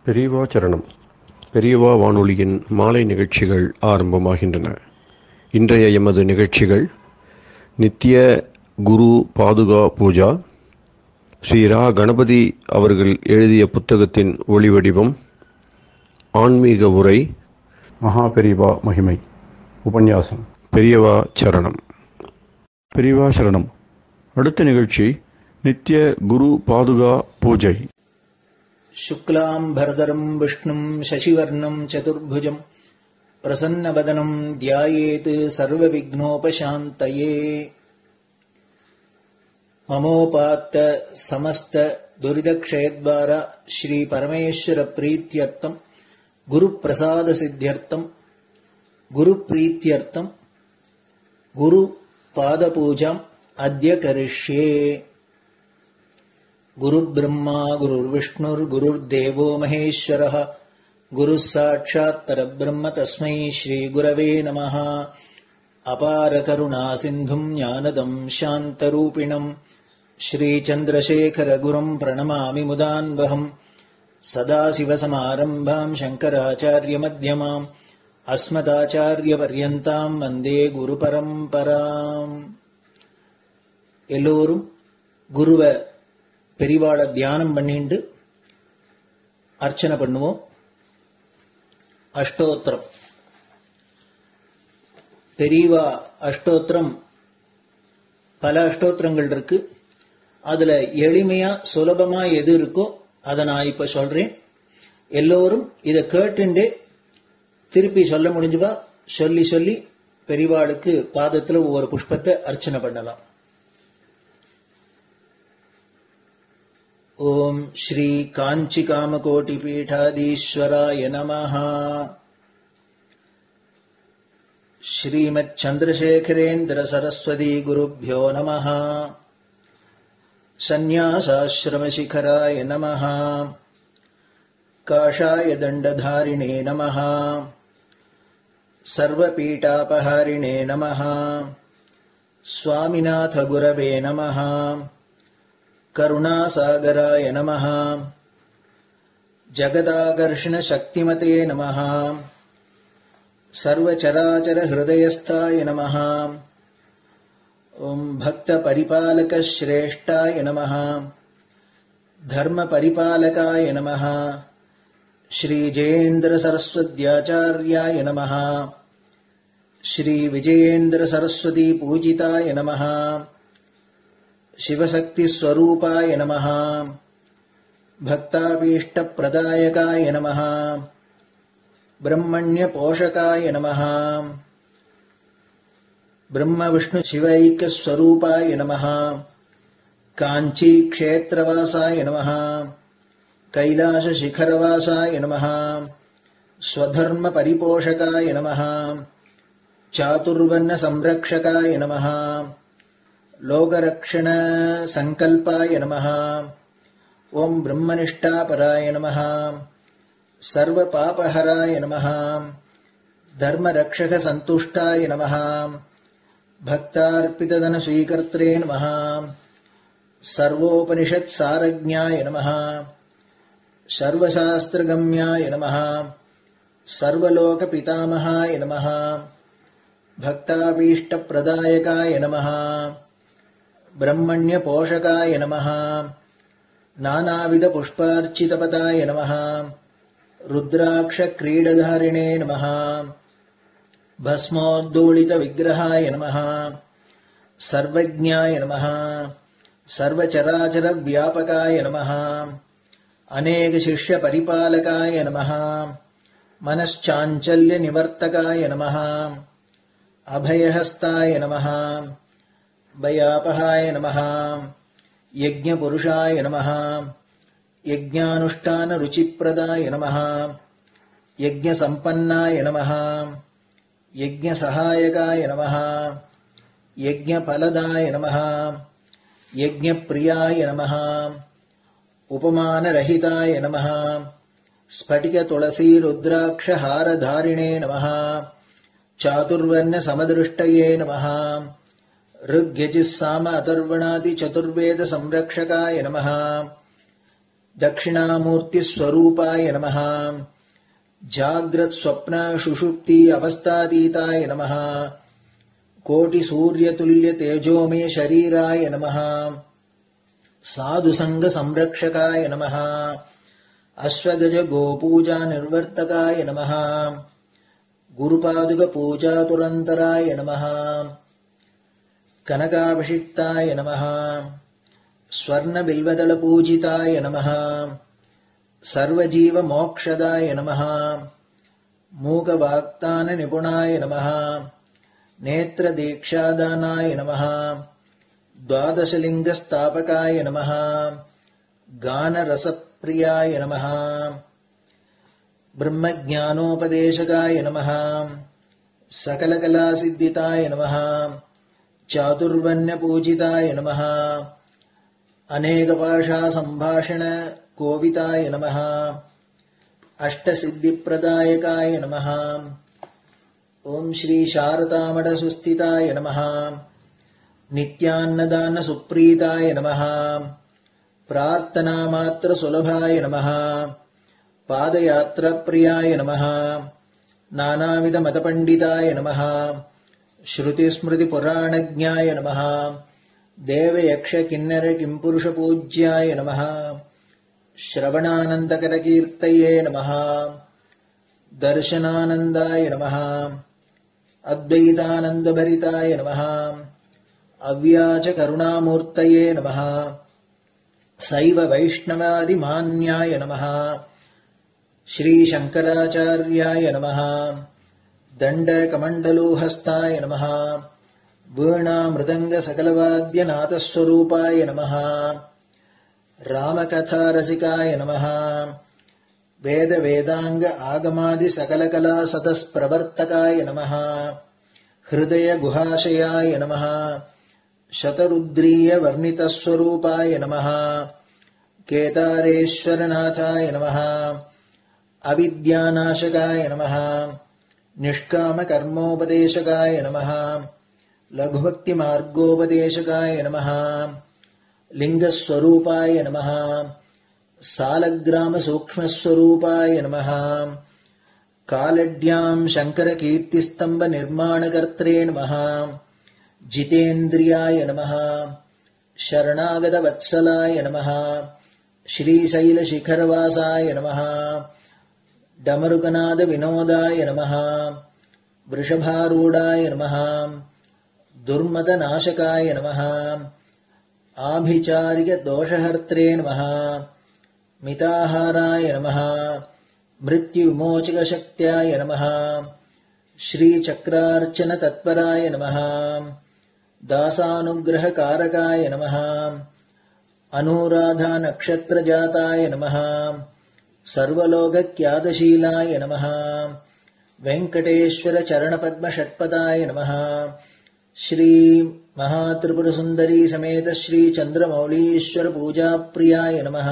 பெரியவா சரணம் பெரியவா வானொலியின் மாலை நிகழ்ச்சிகள் ஆரம்பமாகின்றன இன்றைய எமது நிகழ்ச்சிகள் நித்திய குரு பாதுகா பூஜா ஸ்ரீ ரா கணபதி அவர்கள் எழுதிய புத்தகத்தின் ஒளிவடிவம் ஆன்மீக உரை மகா பெரியவா மகிமை உபன்யாசம் பெரியவா சரணம் பெரியவா சரணம் அடுத்த நிகழ்ச்சி நித்திய குரு பாதுகா பூஜை शुक्लाम्भरधरम् विष्णुम् शशिवर्णम् चतुर्भुजम् प्रसन्नवदनम् ध्यायेत् सर्वविघ्नोपशान्तये ममोपात्त समस्त दुरिदक्षयद्वार श्रीपरमेश्वरप्रीत्यर्थम् गुरुप्रसादसिद्ध्यर्थम् गुरुप्रीत्यर्थम् गुरुपादपूजाम् अद्य करिष्ये गुरुब्रह्मा गुरुर्विष्णुर्गुरुर्देवो महेश्वरः गुरुः साक्षात् परब्रह्म तस्मै श्रीगुरवे नमः अपारकरुणासिन्धुम् ज्ञानदम् शान्तरूपिणम् श्रीचन्द्रशेखरगुरुम् प्रणमामि मुदान्वहम् सदाशिवसमारम्भाम् शङ्कराचार्यमध्यमाम् अस्मदाचार्यपर्यन्ताम् वन्दे குருபரம்பராம் எல்லோரும் குருவை பெரிவாளை தியானம் பண்ணிண்டு அர்ச்சனை பண்ணுவோம் அஷ்டோத்திரம் பெரியவா அஷ்டோத்திரம் பல அஷ்டோத்திரங்கள் இருக்கு அதுல எளிமையா சுலபமா எது இருக்கோ அதை நான் இப்ப சொல்றேன் எல்லோரும் இதை கேட்டுண்டே திருப்பி சொல்ல முடிஞ்சுபா சொல்லி சொல்லி பெரிவாளுக்கு பாதத்துல ஒவ்வொரு புஷ்பத்தை அர்ச்சனை பண்ணலாம் ॐ श्रीकाञ्चिकामकोटिपीठाधीश्वराय नमः श्रीमच्छन्द्रशेखरेन्द्रसरस्वती नमः सन्न्यासाश्रमशिखराय नमः काषाय दण्डधारिणे नमः सर्वपीठापहारिणे नमः स्वामिनाथगुरवे नमः करुणासागराय नमः जगदाकर्षणशक्तिमते नमः सर्वचराचरहृदयस्थाय नमः ॐ भक्तपरिपालकश्रेष्ठाय नमः धर्मपरिपालकाय नमः श्रीजयेन्द्रसरस्वत्याचार्याय नमः श्रीविजयेन्द्रसरस्वतीपूजिताय नमः शिवशक्तिस्वरूपाय नमः भक्ताभीष्टप्रदायकाय नमः ब्रह्मण्यपोषकाय नमः ब्रह्मविष्णुशिवैक्यस्वरूपाय नमः काञ्चीक्षेत्रवासाय नमः कैलासशिखरवासाय नमः स्वधर्मपरिपोषकाय नमः चातुर्वर्णसंरक्षकाय नमः लोकरक्षणसङ्कल्पाय नमः ॐ ब्रह्मनिष्ठापराय नमः सर्वपापहराय नमः धर्मरक्षकसन्तुष्टाय नमः भक्तार्पितधनस्वीकर्त्रे नमः सर्वोपनिषत्सारज्ञाय नमः सर्वशास्त्रगम्याय नमः सर्वलोकपितामहाय नमः भक्ताभीष्टप्रदायकाय नमः ब्रह्मण्यपोषकाय नमः नानाविधपुष्पार्चितपदाय नमः रुद्राक्षक्रीडधारिणे नमः भस्मोद्दोलितविग्रहाय नमः सर्वज्ञाय नमः सर्वचराचरव्यापकाय नमः अनेकशिष्यपरिपालकाय नमः मनश्चाञ्चल्यनिवर्तकाय नमः अभयहस्ताय नमः भयापहाय नमः यज्ञपुरुषाय नमः यज्ञानुष्ठानरुचिप्रदाय नमः यज्ञसम्पन्नाय नमः यज्ञसहायकाय नमः यज्ञफलदाय नमः यज्ञप्रियाय नमः उपमानरहिताय नमः स्फटिकतुलसीरुद्राक्षहारधारिणे नमः चातुर्वर्णसमदृष्टये नमः ऋग्यजिस्साम अथर्वणादिचतुर्वेदसंरक्षकाय नमः दक्षिणामूर्तिस्वरूपाय नमः जाग्रत्स्वप्नशुषुप्ति अवस्थातीताय नमः कोटिसूर्यतुल्यतेजोमे शरीराय नमः साधुसङ्गसंरक्षकाय नमः अश्वगजगोपूजानिर्वर्तकाय नमः गुरुपादुकपूजातुरन्तराय नमः कनकाभिषिक्ताय नमः स्वर्णबिल्वदलपूजिताय नमः सर्वजीवमोक्षदाय नमः मूकवाक्ताननिपुणाय नमः नेत्रदीक्षादानाय नमः द्वादशलिङ्गस्थापकाय नमः गानरसप्रियाय नमः ब्रह्मज्ञानोपदेशकाय नमः सकलकलासिद्धिताय नमः चातुर्वण्यपूजिताय नमः अनेकभाषासम्भाषणकोविताय नमः अष्टसिद्धिप्रदायकाय नमः ॐ श्रीशारदामठसुस्थिताय नमः नित्यान्नदानसुप्रीताय नमः प्रार्थनामात्रसुलभाय नमः पादयात्राप्रियाय नमः नानाविधमतपण्डिताय नमः श्रुतिस्मृतिपुराणज्ञाय नमः देवयक्षकिन्नरकिम्पुरुषपूज्याय नमः श्रवणानन्दकरकीर्तये नमः दर्शनानन्दाय नमः अद्वैतानन्दभरिताय नमः अव्याचकरुणामूर्तये नमः सैव वैष्णवादिमान्याय नमः श्रीशङ्कराचार्याय नमः दण्डकमण्डलोहस्ताय नमः वीणामृदङ्गसकलवाद्यनाथस्वरूपाय नमः रामकथारसिकाय नमः वेदवेदाङ्ग आगमादिसकलकलासतस्प्रवर्तकाय नमः हृदयगुहाशयाय नमः शतरुद्रीयवर्णितस्वरूपाय नमः केदारेश्वरनाथाय नमः अविद्यानाशकाय नमः निष्कामकर्मोपदेशकाय नमः लघुभक्तिमार्गोपदेशकाय नमः लिङ्गस्वरूपाय नमः सालग्रामसूक्ष्मस्वरूपाय नमः कालड्याम् शङ्करकीर्तिस्तम्भनिर्माणकर्त्रे नमः जितेन्द्रियाय नमः शरणागतवत्सलाय नमः श्रीशैलशिखरवासाय नमः डमरुकनादविनोदाय नमः वृषभारूढाय नमः दुर्मदनाशकाय नमः आभिचारिकदोषहर्त्रे नमः मिताहाराय नमः मृत्युविमोचकशक्त्याय नमः श्रीचक्रार्चनतत्पराय नमः दासानुग्रहकारकाय नमः अनुराधानक्षत्रजाताय नमः सर्वलोकक्यादशीलाय नमः वेङ्कटेश्वरचरणपद्मषट्पदाय नमः श्रीमहात्रिपुरसुन्दरी समेत श्रीचन्द्रमौलीश्वरपूजाप्रियाय नमः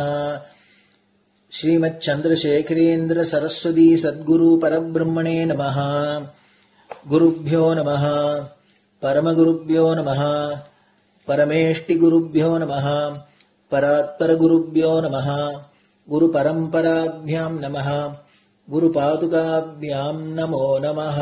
श्रीमच्चन्द्रशेखरेन्द्र सरस्वती सद्गुरु परब्रह्मणे नमः गुरुभ्यो नमः परमगुरुभ्यो नमः परमेष्टिगुरुभ्यो नमः परात्परगुरुभ्यो नमः गुरुपरम्पराभ्यां नमः குருபாதுகாபியாம் நமோ நமः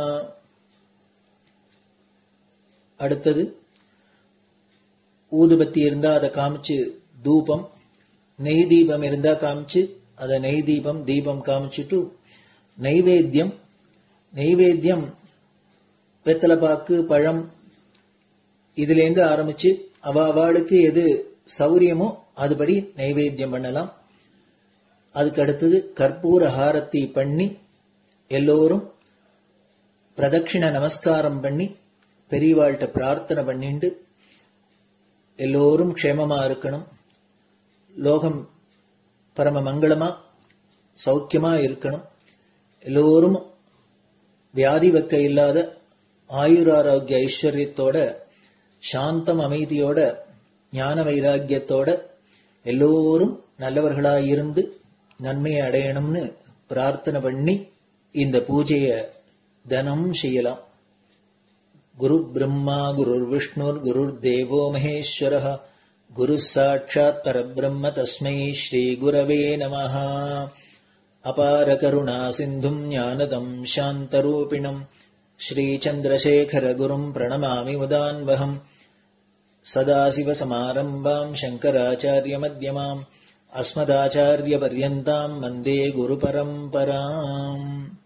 அடுத்தது ஊதுபத்தி இருந்தா அதை காமிச்சு தூபம் நெய் தீபம் இருந்தா காமிச்சு அதை நெய் தீபம் தீபம் காமிச்சுட்டு நைவேத்தியம் நைவேத்தியம் வெத்தலைப்பாக்கு பழம் இதுலேருந்து ஆரம்பிச்சு அவ அவளுக்கு எது சௌரியமோ அதுபடி நைவேத்தியம் பண்ணலாம் அதுக்கு அடுத்தது கற்பூர ஹாரத்தி பண்ணி எல்லோரும் பிரதட்சிண நமஸ்காரம் பண்ணி பெரியவாள்கிட்ட பிரார்த்தனை பண்ணிண்டு எல்லோரும் க்ஷேமமா இருக்கணும் லோகம் பரம மங்களமா சௌக்கியமா இருக்கணும் எல்லோரும் வியாதி வெக்க இல்லாத ஆயுராரோக்கிய ஐஸ்வர்யத்தோட சாந்தம் அமைதியோட ஞான வைராக்கியத்தோட எல்லோரும் நல்லவர்களாய் இருந்து நன்மையை அடையணும்னு பிரார்த்தனை பண்ணி இந்த பூஜைய தினம் செய்யலாம் குரு பிரம்மா குருர் விஷ்ணுர் குருர் தேவோ மகேஸ்வர गुरुः साक्षात् परब्रह्म तस्मै श्रीगुरवे नमः अपारकरुणासिन्धुम् ज्ञानदम् शान्तरूपिणम् श्रीचन्द्रशेखरगुरुम् प्रणमामि मुदान्वहम् सदाशिवसमारम्भाम् शङ्कराचार्यमध्यमाम् अस्मदाचार्यपर्यन्ताम् वन्दे गुरुपरम्पराम्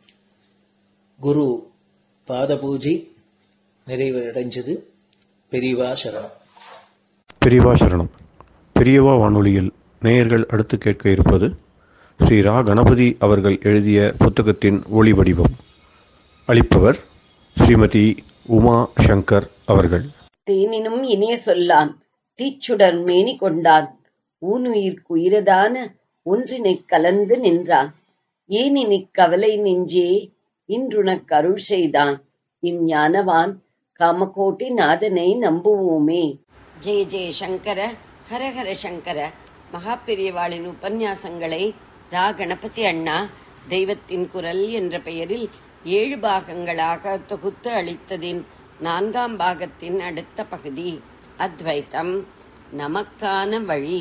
குரு பாதபூஜை நிறைவடைஞ்சது பெரியவா சரணம் பெரியவா சரணம் பெரியவா வானொலியில் நேயர்கள் அடுத்து கேட்க இருப்பது ஸ்ரீ ரா கணபதி அவர்கள் எழுதிய புத்தகத்தின் ஒளி வடிவம் அளிப்பவர் ஸ்ரீமதி உமா சங்கர் அவர்கள் தேனினும் இனிய சொல்லான் தீச்சுடர் மேனி கொண்டான் ஊனுயிர்க்கு உயிரதான ஒன்றினைக் கலந்து நின்றான் ஏனினிக் கவலை நெஞ்சே இன்றுனக் அருள் செய்தான் இஞ்ஞானவான் காமகோட்டி நாதனை நம்புவோமே ஜெய ஜெய சங்கர ஹரஹர சங்கர மகாபெரியவாளின் உபன்யாசங்களை ரா கணபதி அண்ணா தெய்வத்தின் குரல் என்ற பெயரில் ஏழு பாகங்களாக தொகுத்து அளித்ததின் நான்காம் பாகத்தின் அடுத்த பகுதி அத்வைத்தம் நமக்கான வழி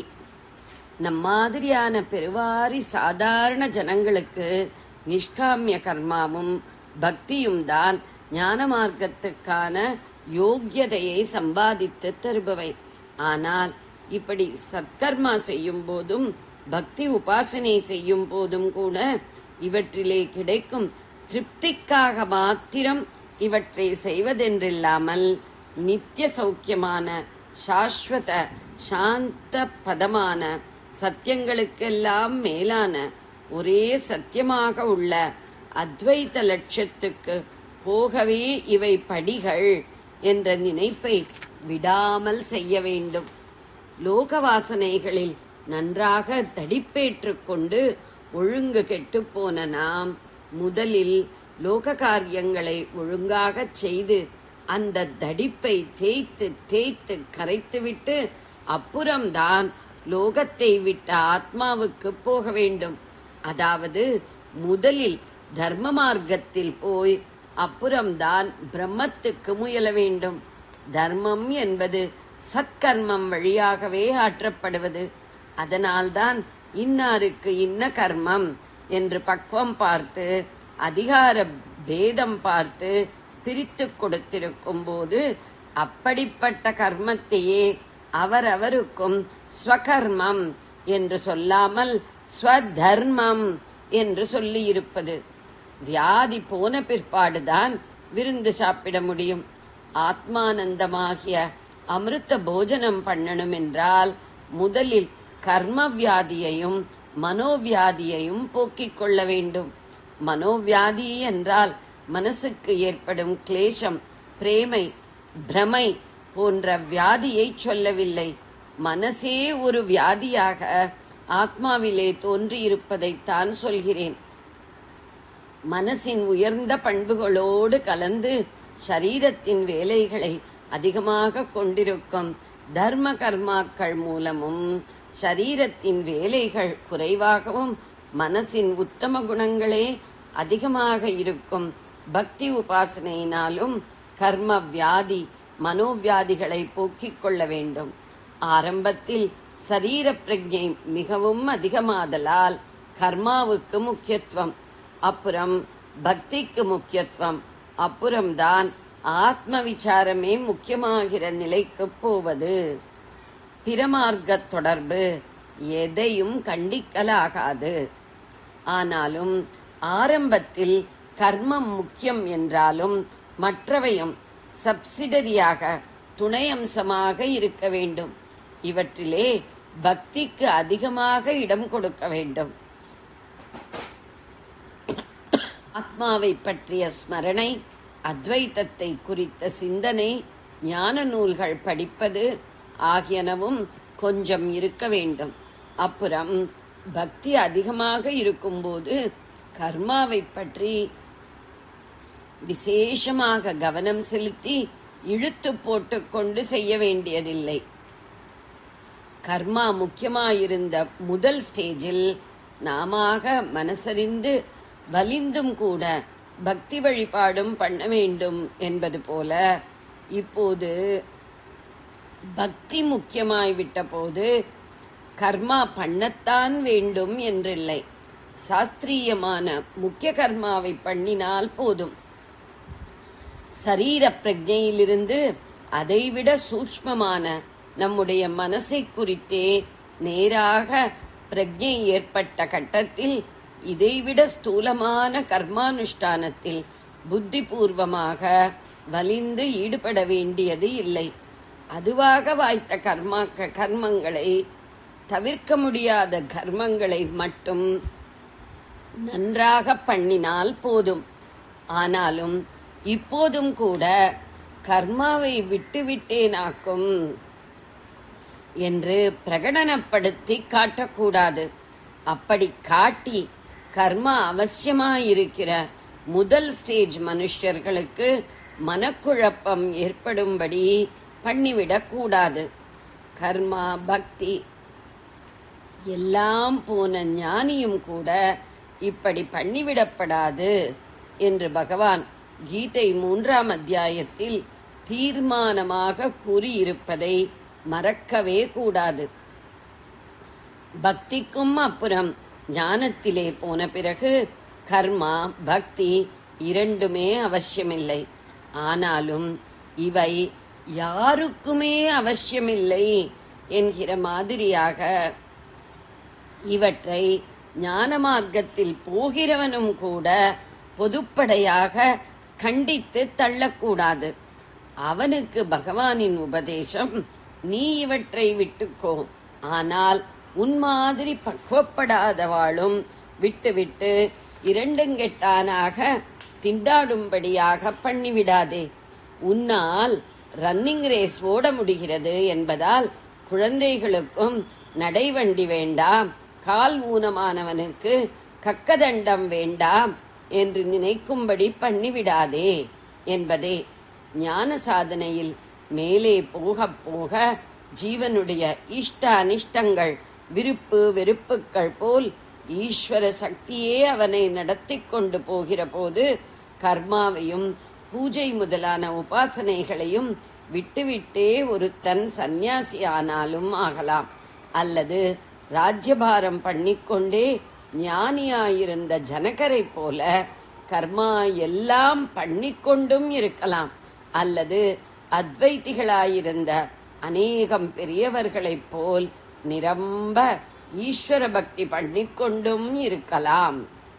நம்மாதிரியான பெருவாரி சாதாரண ஜனங்களுக்கு நிஷ்காமிய கர்மாவும் பக்தியும் தான் ஞான மார்க்கத்துக்கான யோக்கியதையை சம்பாதித்து தருபவை ஆனால் இப்படி சத்கர்மா செய்யும் போதும் பக்தி உபாசனை செய்யும் போதும் கூட இவற்றிலே கிடைக்கும் திருப்திக்காக மாத்திரம் இவற்றை செய்வதென்றில்லாமல் நித்திய சௌக்கியமான சாஸ்வத சாந்த பதமான சத்தியங்களுக்கெல்லாம் மேலான ஒரே சத்தியமாக உள்ள அத்வைத லட்சியத்துக்கு போகவே இவை படிகள் என்ற நினைப்பை விடாமல் செய்ய வேண்டும் லோக வாசனைகளில் நன்றாக தடிப்பேற்றுக் கொண்டு ஒழுங்கு கெட்டுப்போன நாம் முதலில் லோக காரியங்களை ஒழுங்காகச் செய்து அந்த தடிப்பை தேய்த்து தேய்த்து கரைத்துவிட்டு அப்புறம்தான் லோகத்தை விட்ட ஆத்மாவுக்கு போக வேண்டும் அதாவது முதலில் தர்ம மார்க்கத்தில் போய் அப்புறம்தான் பிரம்மத்துக்கு முயல வேண்டும் தர்மம் என்பது சத்கர்மம் வழியாகவே ஆற்றப்படுவது அதனால்தான் இன்னாருக்கு இன்ன கர்மம் என்று பக்குவம் பார்த்து அதிகார பேதம் பார்த்து பிரித்து கொடுத்திருக்கும் போது அப்படிப்பட்ட கர்மத்தையே அவரவருக்கும் ஸ்வகர்மம் என்று சொல்லாமல் ஸ்வதர்மம் என்று சொல்லியிருப்பது வியாதி போன பிற்பாடுதான் விருந்து சாப்பிட முடியும் ஆத்மானந்தமாகிய அமிர்த போஜனம் பண்ணணும் என்றால் முதலில் கர்ம வியாதியையும் மனோவியாதியையும் போக்கிக் கொள்ள வேண்டும் மனோவியாதி என்றால் மனசுக்கு ஏற்படும் கிளேசம் பிரேமை பிரமை போன்ற வியாதியை சொல்லவில்லை மனசே ஒரு வியாதியாக ஆத்மாவிலே தோன்றியிருப்பதைத்தான் சொல்கிறேன் மனசின் உயர்ந்த பண்புகளோடு கலந்து சரீரத்தின் வேலைகளை அதிகமாக கொண்டிருக்கும் தர்ம கர்மாக்கள் மூலமும் சரீரத்தின் வேலைகள் குறைவாகவும் மனசின் உத்தம குணங்களே அதிகமாக இருக்கும் பக்தி உபாசனையினாலும் கர்ம வியாதி மனோவியாதிகளை போக்கிக் கொள்ள வேண்டும் ஆரம்பத்தில் சரீர பிரஜை மிகவும் அதிகமாதலால் கர்மாவுக்கு முக்கியத்துவம் அப்புறம் பக்திக்கு முக்கியத்துவம் அப்புறம்தான் ஆத்ம விசாரமே முக்கியமாகிற நிலைக்கு போவது பிரமார்க்க தொடர்பு எதையும் கண்டிக்கலாகாது ஆனாலும் ஆரம்பத்தில் கர்மம் முக்கியம் என்றாலும் மற்றவையும் சப்சிடரியாக துணை அம்சமாக இருக்க வேண்டும் இவற்றிலே பக்திக்கு அதிகமாக இடம் கொடுக்க வேண்டும் ஆத்மாவை பற்றிய ஸ்மரணை அத்வைத்தத்தை குறித்த சிந்தனை ஞான நூல்கள் படிப்பது ஆகியனவும் கொஞ்சம் இருக்க வேண்டும் அப்புறம் பக்தி அதிகமாக இருக்கும்போது கர்மாவை பற்றி விசேஷமாக கவனம் செலுத்தி இழுத்து போட்டுக்கொண்டு செய்ய வேண்டியதில்லை கர்மா முக்கியமாயிருந்த முதல் ஸ்டேஜில் நாமாக மனசறிந்து வலிந்தும் கூட பக்தி வழிபாடும் பண்ண வேண்டும் என்பது போல இப்போது பக்தி முக்கியமாய் விட்ட போது கர்மா பண்ணத்தான் வேண்டும் என்றில்லை சாஸ்திரியமான முக்கிய கர்மாவை பண்ணினால் போதும் சரீர பிரஜையிலிருந்து அதைவிட சூக்ஷ்மமான நம்முடைய மனசை குறித்தே நேராக பிரஜை ஏற்பட்ட கட்டத்தில் இதைவிட ஸ்தூலமான கர்மானுஷ்டானத்தில் புத்திபூர்வமாக வலிந்து ஈடுபட வேண்டியது இல்லை அதுவாக வாய்த்த கர்மா கர்மங்களை தவிர்க்க முடியாத கர்மங்களை மட்டும் நன்றாக பண்ணினால் போதும் ஆனாலும் இப்போதும் கூட கர்மாவை விட்டுவிட்டேனாக்கும் என்று பிரகடனப்படுத்தி காட்டக்கூடாது அப்படி காட்டி கர்மா அவசியமாயிருக்கிற முதல் ஸ்டேஜ் மனுஷர்களுக்கு மனக்குழப்பம் ஏற்படும்படி பண்ணிவிடக்கூடாது கர்மா பக்தி எல்லாம் போன ஞானியும் கூட இப்படி பண்ணிவிடப்படாது என்று பகவான் கீதை மூன்றாம் அத்தியாயத்தில் தீர்மானமாக கூறியிருப்பதை மறக்கவே கூடாது பக்திக்கும் அப்புறம் ஞானத்திலே போன பிறகு கர்மா பக்தி இரண்டுமே அவசியமில்லை ஆனாலும் இவை யாருக்குமே அவசியமில்லை என்கிற மாதிரியாக இவற்றை ஞான மார்க்கத்தில் போகிறவனும் கூட பொதுப்படையாக கண்டித்து தள்ளக்கூடாது அவனுக்கு பகவானின் உபதேசம் நீ இவற்றை விட்டுக்கோ ஆனால் உன் மாதிரி பக்குவப்படாதவாளும் விட்டுவிட்டு இரண்டுங்கெட்டானாக திண்டாடும்படியாக பண்ணிவிடாதே உன்னால் ரன்னிங் ரேஸ் ஓட முடிகிறது என்பதால் குழந்தைகளுக்கும் நடைவண்டி வேண்டாம் கால் ஊனமானவனுக்கு கக்கதண்டம் வேண்டாம் என்று நினைக்கும்படி பண்ணிவிடாதே என்பதே ஞான சாதனையில் மேலே போக போக ஜீவனுடைய இஷ்ட அனிஷ்டங்கள் விருப்பு வெறுப்புக்கள் போல் ஈஸ்வர சக்தியே அவனை நடத்தி கொண்டு போகிற போது கர்மாவையும் பூஜை முதலான உபாசனைகளையும் விட்டுவிட்டே ஒருத்தன் சந்நியாசி ஆனாலும் ஆகலாம் அல்லது ராஜ்யபாரம் பண்ணிக்கொண்டே ஞானியாயிருந்த ஜனகரை போல கர்மா எல்லாம் பண்ணிக்கொண்டும் இருக்கலாம் அல்லது அத்வைத்திகளாயிருந்த அநேகம் பெரியவர்களைப் போல் நிரம்ப ஈஸ்வர பக்தி பண்ணிக்கொண்டும் இருக்கலாம்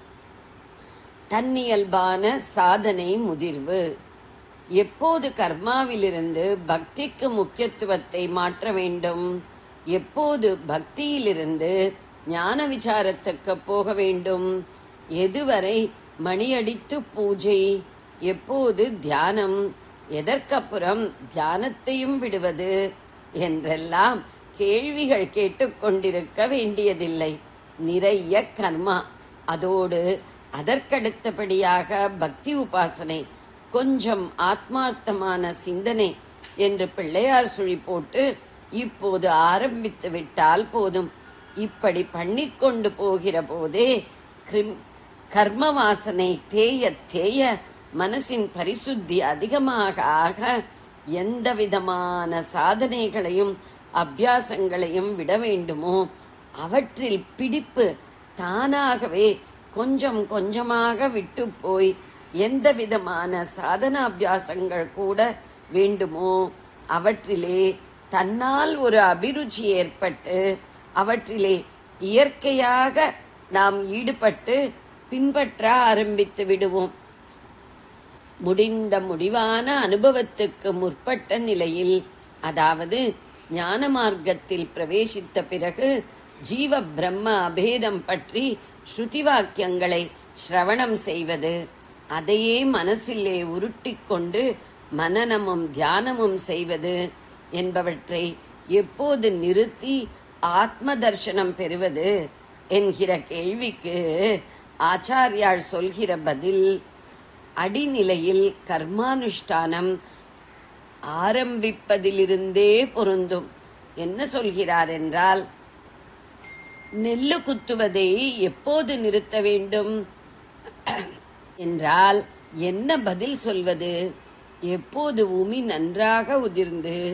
தன்னியல்பான சாதனை முதிர்வு எப்போது கர்மாவிலிருந்து பக்திக்கு முக்கியத்துவத்தை மாற்ற வேண்டும் எப்போது பக்தியிலிருந்து ஞான விசாரத்துக்கு போக வேண்டும் எதுவரை மணியடித்து பூஜை எப்போது தியானம் எதற்கப்புறம் தியானத்தையும் விடுவது என்றெல்லாம் கேள்விகள் கேட்டுக்கொண்டிருக்க வேண்டியதில்லை நிறைய கர்மா அதோடு அதற்கடுத்தபடியாக பக்தி உபாசனை கொஞ்சம் ஆத்மார்த்தமான சிந்தனை என்று பிள்ளையார் சுழி போட்டு இப்போது ஆரம்பித்து விட்டால் போதும் இப்படி பண்ணிக்கொண்டு போகிற போதே கிரிம்- கர்ம வாசனை தேய தேய மனசின் பரிசுத்தி அதிகமாக ஆக எந்த விதமான சாதனைகளையும் அபியாசங்களையும் விட வேண்டுமோ அவற்றில் பிடிப்பு தானாகவே கொஞ்சம் கொஞ்சமாக விட்டு போய் எந்த விதமான சாதனாபியாசங்கள் கூட வேண்டுமோ அவற்றிலே தன்னால் ஒரு அபிருச்சி ஏற்பட்டு அவற்றிலே இயற்கையாக நாம் ஈடுபட்டு பின்பற்ற ஆரம்பித்து விடுவோம் முடிந்த முடிவான அனுபவத்துக்கு முற்பட்ட நிலையில் அதாவது ஞான மார்க்கத்தில் பிரவேசித்த பிறகு ஜீவ பிரம்ம அபேதம் பற்றி ஸ்ருதி வாக்கியங்களை சிரவணம் செய்வது அதையே மனசிலே உருட்டிக்கொண்டு மனனமும் தியானமும் செய்வது என்பவற்றை எப்போது நிறுத்தி ஆத்ம தர்சனம் பெறுவது என்கிற கேள்விக்கு ஆச்சாரியால் சொல்கிற பதில் அடிநிலையில் கர்மானுஷ்டானம் ஆரம்பிப்பதிலிருந்தே பொருந்தும் என்ன சொல்கிறார் என்றால் நெல்லு குத்துவதை எப்போது நிறுத்த வேண்டும் என்றால் என்ன பதில் சொல்வது எப்போது உமி நன்றாக உதிர்ந்து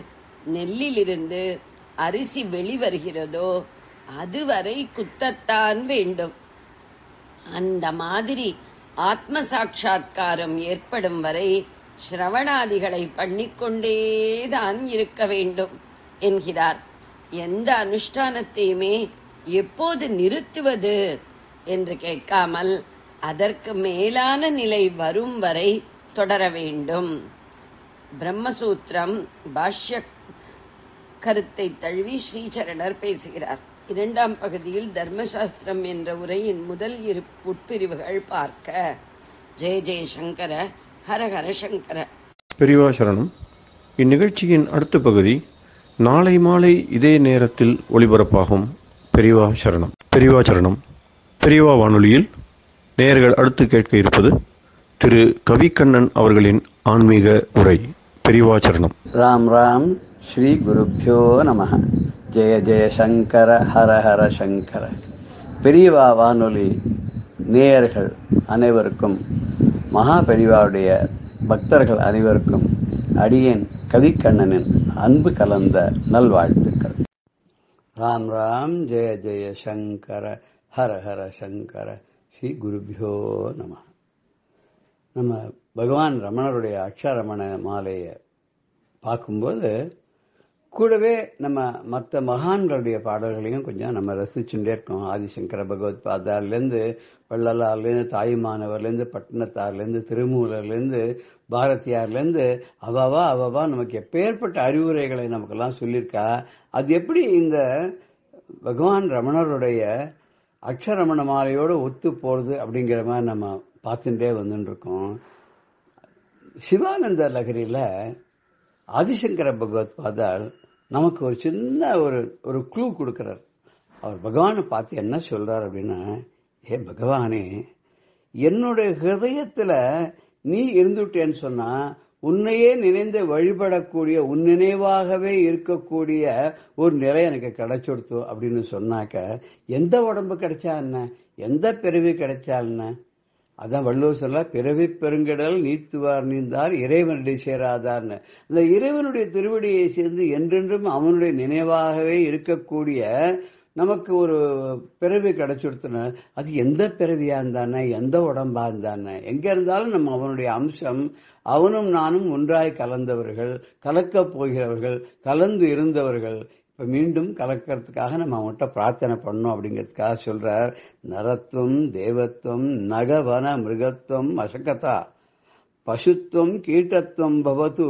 நெல்லிலிருந்து அரிசி வெளிவருகிறதோ அதுவரை குத்தத்தான் வேண்டும் அந்த மாதிரி ஆத்ம சாட்சா்காரம் ஏற்படும் வரை ஸ்ரவணாதிகளை பண்ணிக்கொண்டேதான் இருக்க வேண்டும் என்கிறார் எந்த அனுஷ்டானத்தையுமே எப்போது நிறுத்துவது என்று கேட்காமல் அதற்கு மேலான நிலை வரும் வரை தொடர வேண்டும் பிரம்மசூத்திரம் பாஷ்ய கருத்தை தழுவி ஸ்ரீசரணர் பேசுகிறார் இரண்டாம் பகுதியில் தர்மசாஸ்திரம் என்ற உரையின் முதல் இரு உட்பிரிவுகள் பார்க்க ஜெய ஜெய சங்கர ஹர ஹர சங்கர பெரியவா சரணம் இந்நிகழ்ச்சியின் அடுத்த பகுதி நாளை மாலை இதே நேரத்தில் ஒளிபரப்பாகும் பெரியவா சரணம் பெரியவா சரணம் பெரியவா வானொலியில் நேயர்கள் அடுத்து கேட்க இருப்பது திரு கவிக்கண்ணன் அவர்களின் ஆன்மீக உரை பெரியவா சரணம் ராம் ராம் ஸ்ரீ குருப்பியோ நம ஜெய ஜெய சங்கர ஹர ஹர சங்கர பெரியவா வானொலி நேயர்கள் அனைவருக்கும் மகா பெரியவாவுடைய பக்தர்கள் அனைவருக்கும் அடியேன் கவிக்கண்ணனின் அன்பு கலந்த நல்வாழ்த்துக்கள் ராம் ராம் ஜெய ஜெய சங்கர ஹர ஹர சங்கர ஸ்ரீ குருபியோ நம நம்ம பகவான் ரமணருடைய அக்ஷரமண மாலையை பார்க்கும்போது கூடவே நம்ம மற்ற மகான்களுடைய பாடல்களையும் கொஞ்சம் நம்ம ரசிச்சுட்டே இருக்கோம் ஆதிசங்கர பகவத் பாதார்லேருந்து வள்ளலார்லேருந்து தாயுமானவர்லேருந்து பட்டினத்தார்லேருந்து திருமூலர்லேருந்து பாரதியார்லேருந்து அவவா அவவா நமக்கு எப்பேற்பட்ட அறிவுரைகளை நமக்கெல்லாம் சொல்லியிருக்கா அது எப்படி இந்த பகவான் ரமணருடைய அக்ஷரமண மாலையோடு ஒத்து போகிறது அப்படிங்கிற மாதிரி நம்ம பார்த்துட்டே வந்துட்டு இருக்கோம் சிவானந்த லகரியில் ஆதிசங்கர பகவத் பாதால் நமக்கு ஒரு சின்ன ஒரு ஒரு க்ளூ கொடுக்கிறார் அவர் பகவானை பார்த்து என்ன சொல்றார் அப்படின்னா ஏ பகவானே என்னுடைய ஹிருதயத்துல நீ இருந்துட்டேன்னு சொன்னா உன்னையே நினைந்து வழிபடக்கூடிய உன் நினைவாகவே இருக்கக்கூடிய ஒரு நிலை எனக்கு கிடைச்சுடுத்து அப்படின்னு சொன்னாக்க எந்த உடம்பு கிடைச்சா என்ன எந்த பிறவி கிடைச்சா என்ன அதான் வள்ளுவர் சொல்ல பிறவி பெருங்கடல் நீத்துவார் நீந்தார் இறைவனுடைய சேராதார்னு அந்த இறைவனுடைய திருவடியை சேர்ந்து என்றென்றும் அவனுடைய நினைவாகவே இருக்கக்கூடிய நமக்கு ஒரு பிறவி கிடைச்சுடுத்துன அது எந்த பிறவியா இருந்தானே எந்த உடம்பா இருந்தானே எங்க இருந்தாலும் நம்ம அவனுடைய அம்சம் அவனும் நானும் ஒன்றாய் கலந்தவர்கள் கலக்கப் போகிறவர்கள் கலந்து இருந்தவர்கள் இப்ப மீண்டும் கலக்கிறதுக்காக நம்ம அவன்கிட்ட பிரார்த்தனை பண்ணோம் அப்படிங்கிறதுக்காக சொல்றார் நரத்துவம் தேவத்துவம் நகவன மிருகத்துவம் அசகதா பசுத்துவம் கீட்டத்துவம் பவது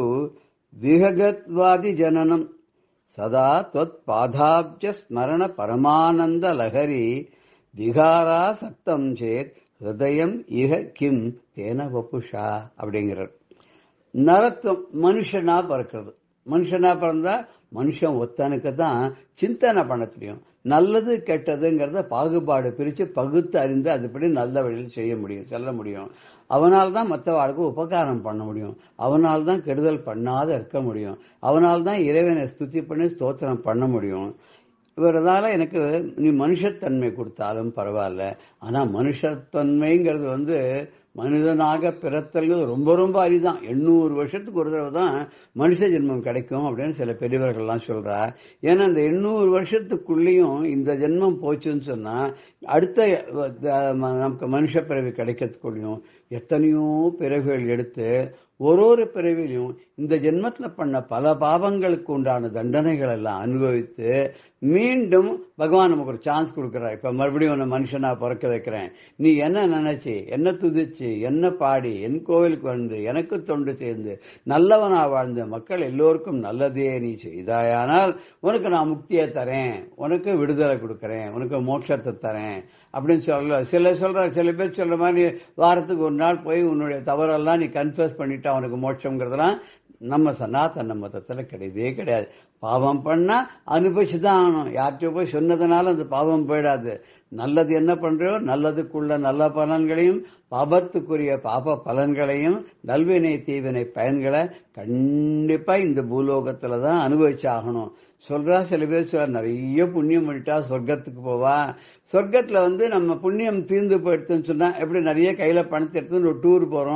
விககத்வாதி ஜனனம் சதா தொத் பாதாப்ஜ ஸ்மரண பரமானந்த லகரி விகாரா சக்தம் சேத் ஹிருதயம் இக கிம் தேன வப்புஷா அப்படிங்கிறார் நரத்துவம் மனுஷனா பிறக்கிறது மனுஷனா பிறந்தா மனுஷன் ஒத்தனுக்கு தான் சிந்தனை பண்ண தெரியும் நல்லது கெட்டதுங்கிறத பாகுபாடு பிரித்து பகுத்து அறிந்து அதுபடி நல்ல வழியில் செய்ய முடியும் செல்ல முடியும் அவனால் தான் மற்றவாளுக்கு உபகாரம் பண்ண முடியும் அவனால் தான் கெடுதல் பண்ணாத இருக்க முடியும் அவனால் தான் இறைவனை ஸ்துதி பண்ணி ஸ்தோத்திரம் பண்ண முடியும் இவரதால எனக்கு நீ மனுஷத்தன்மை கொடுத்தாலும் பரவாயில்ல ஆனா மனுஷத்தன்மைங்கிறது வந்து மனிதனாக பிறத்தல்கள் ரொம்ப ரொம்ப அரிதான் எண்ணூறு வருஷத்துக்கு ஒரு தடவை தான் மனுஷ ஜென்மம் கிடைக்கும் அப்படின்னு சில பெரியவர்கள்லாம் சொல்றா ஏன்னா இந்த எண்ணூறு வருஷத்துக்குள்ளேயும் இந்த ஜென்மம் போச்சுன்னு சொன்னா அடுத்த நமக்கு மனுஷ பிறவி கிடைக்கிறதுக்குள்ளேயும் எத்தனையோ பிறவிகள் எடுத்து ஒரு ஒரு பிறவிலையும் இந்த ஜென்மத்துல பண்ண பல பாவங்களுக்கு உண்டான தண்டனைகள் எல்லாம் அனுபவித்து மீண்டும் பகவான் நமக்கு ஒரு சான்ஸ் கொடுக்குறார் இப்ப மறுபடியும் உன்னை மனுஷனா பிறக்க வைக்கிறேன் நீ என்ன நினைச்சு என்ன துதிச்சு என்ன பாடி என் கோவிலுக்கு வந்து எனக்கு தொண்டு சேர்ந்து நல்லவனா வாழ்ந்த மக்கள் எல்லோருக்கும் நல்லதே நீ செய்தாயானால் உனக்கு நான் முக்தியை தரேன் உனக்கு விடுதலை கொடுக்கறேன் உனக்கு மோட்சத்தை தரேன் அப்படின்னு சொல்ல சில சொல்ற சில பேர் சொல்ற மாதிரி வாரத்துக்கு ஒரு நாள் போய் உன்னுடைய தவறெல்லாம் நீ கன்ஃபர்ஸ் பண்ணிட்டு அவனுக்கு மோட்சம்ங்கிறதெல்லாம் நம்ம சனாதன மதத்துல கிடையவே கிடையாது பாவம் பண்ணா அனுபவிச்சுதான் ஆகணும் யார்கிட்டயோ போய் சொன்னதுனால அந்த பாவம் போயிடாது நல்லது என்ன பண்றோம் நல்லதுக்குள்ள நல்ல பலன்களையும் பாபத்துக்குரிய பாப பலன்களையும் நல்வினை தீவினை பயன்களை கண்டிப்பா இந்த பூலோகத்துல தான் அனுபவிச்சாகணும் சொல்றா சில பேர் சொல்ற நிறைய புண்ணியம் பண்ணிட்டா சொர்க்கத்துக்கு போவா சொர்க்கத்துல வந்து நம்ம புண்ணியம் தீர்ந்து போயிடுதுன்னு சொன்னா எப்படி நிறைய கையில பணத்தை எடுத்து ஒரு டூர் போறோம்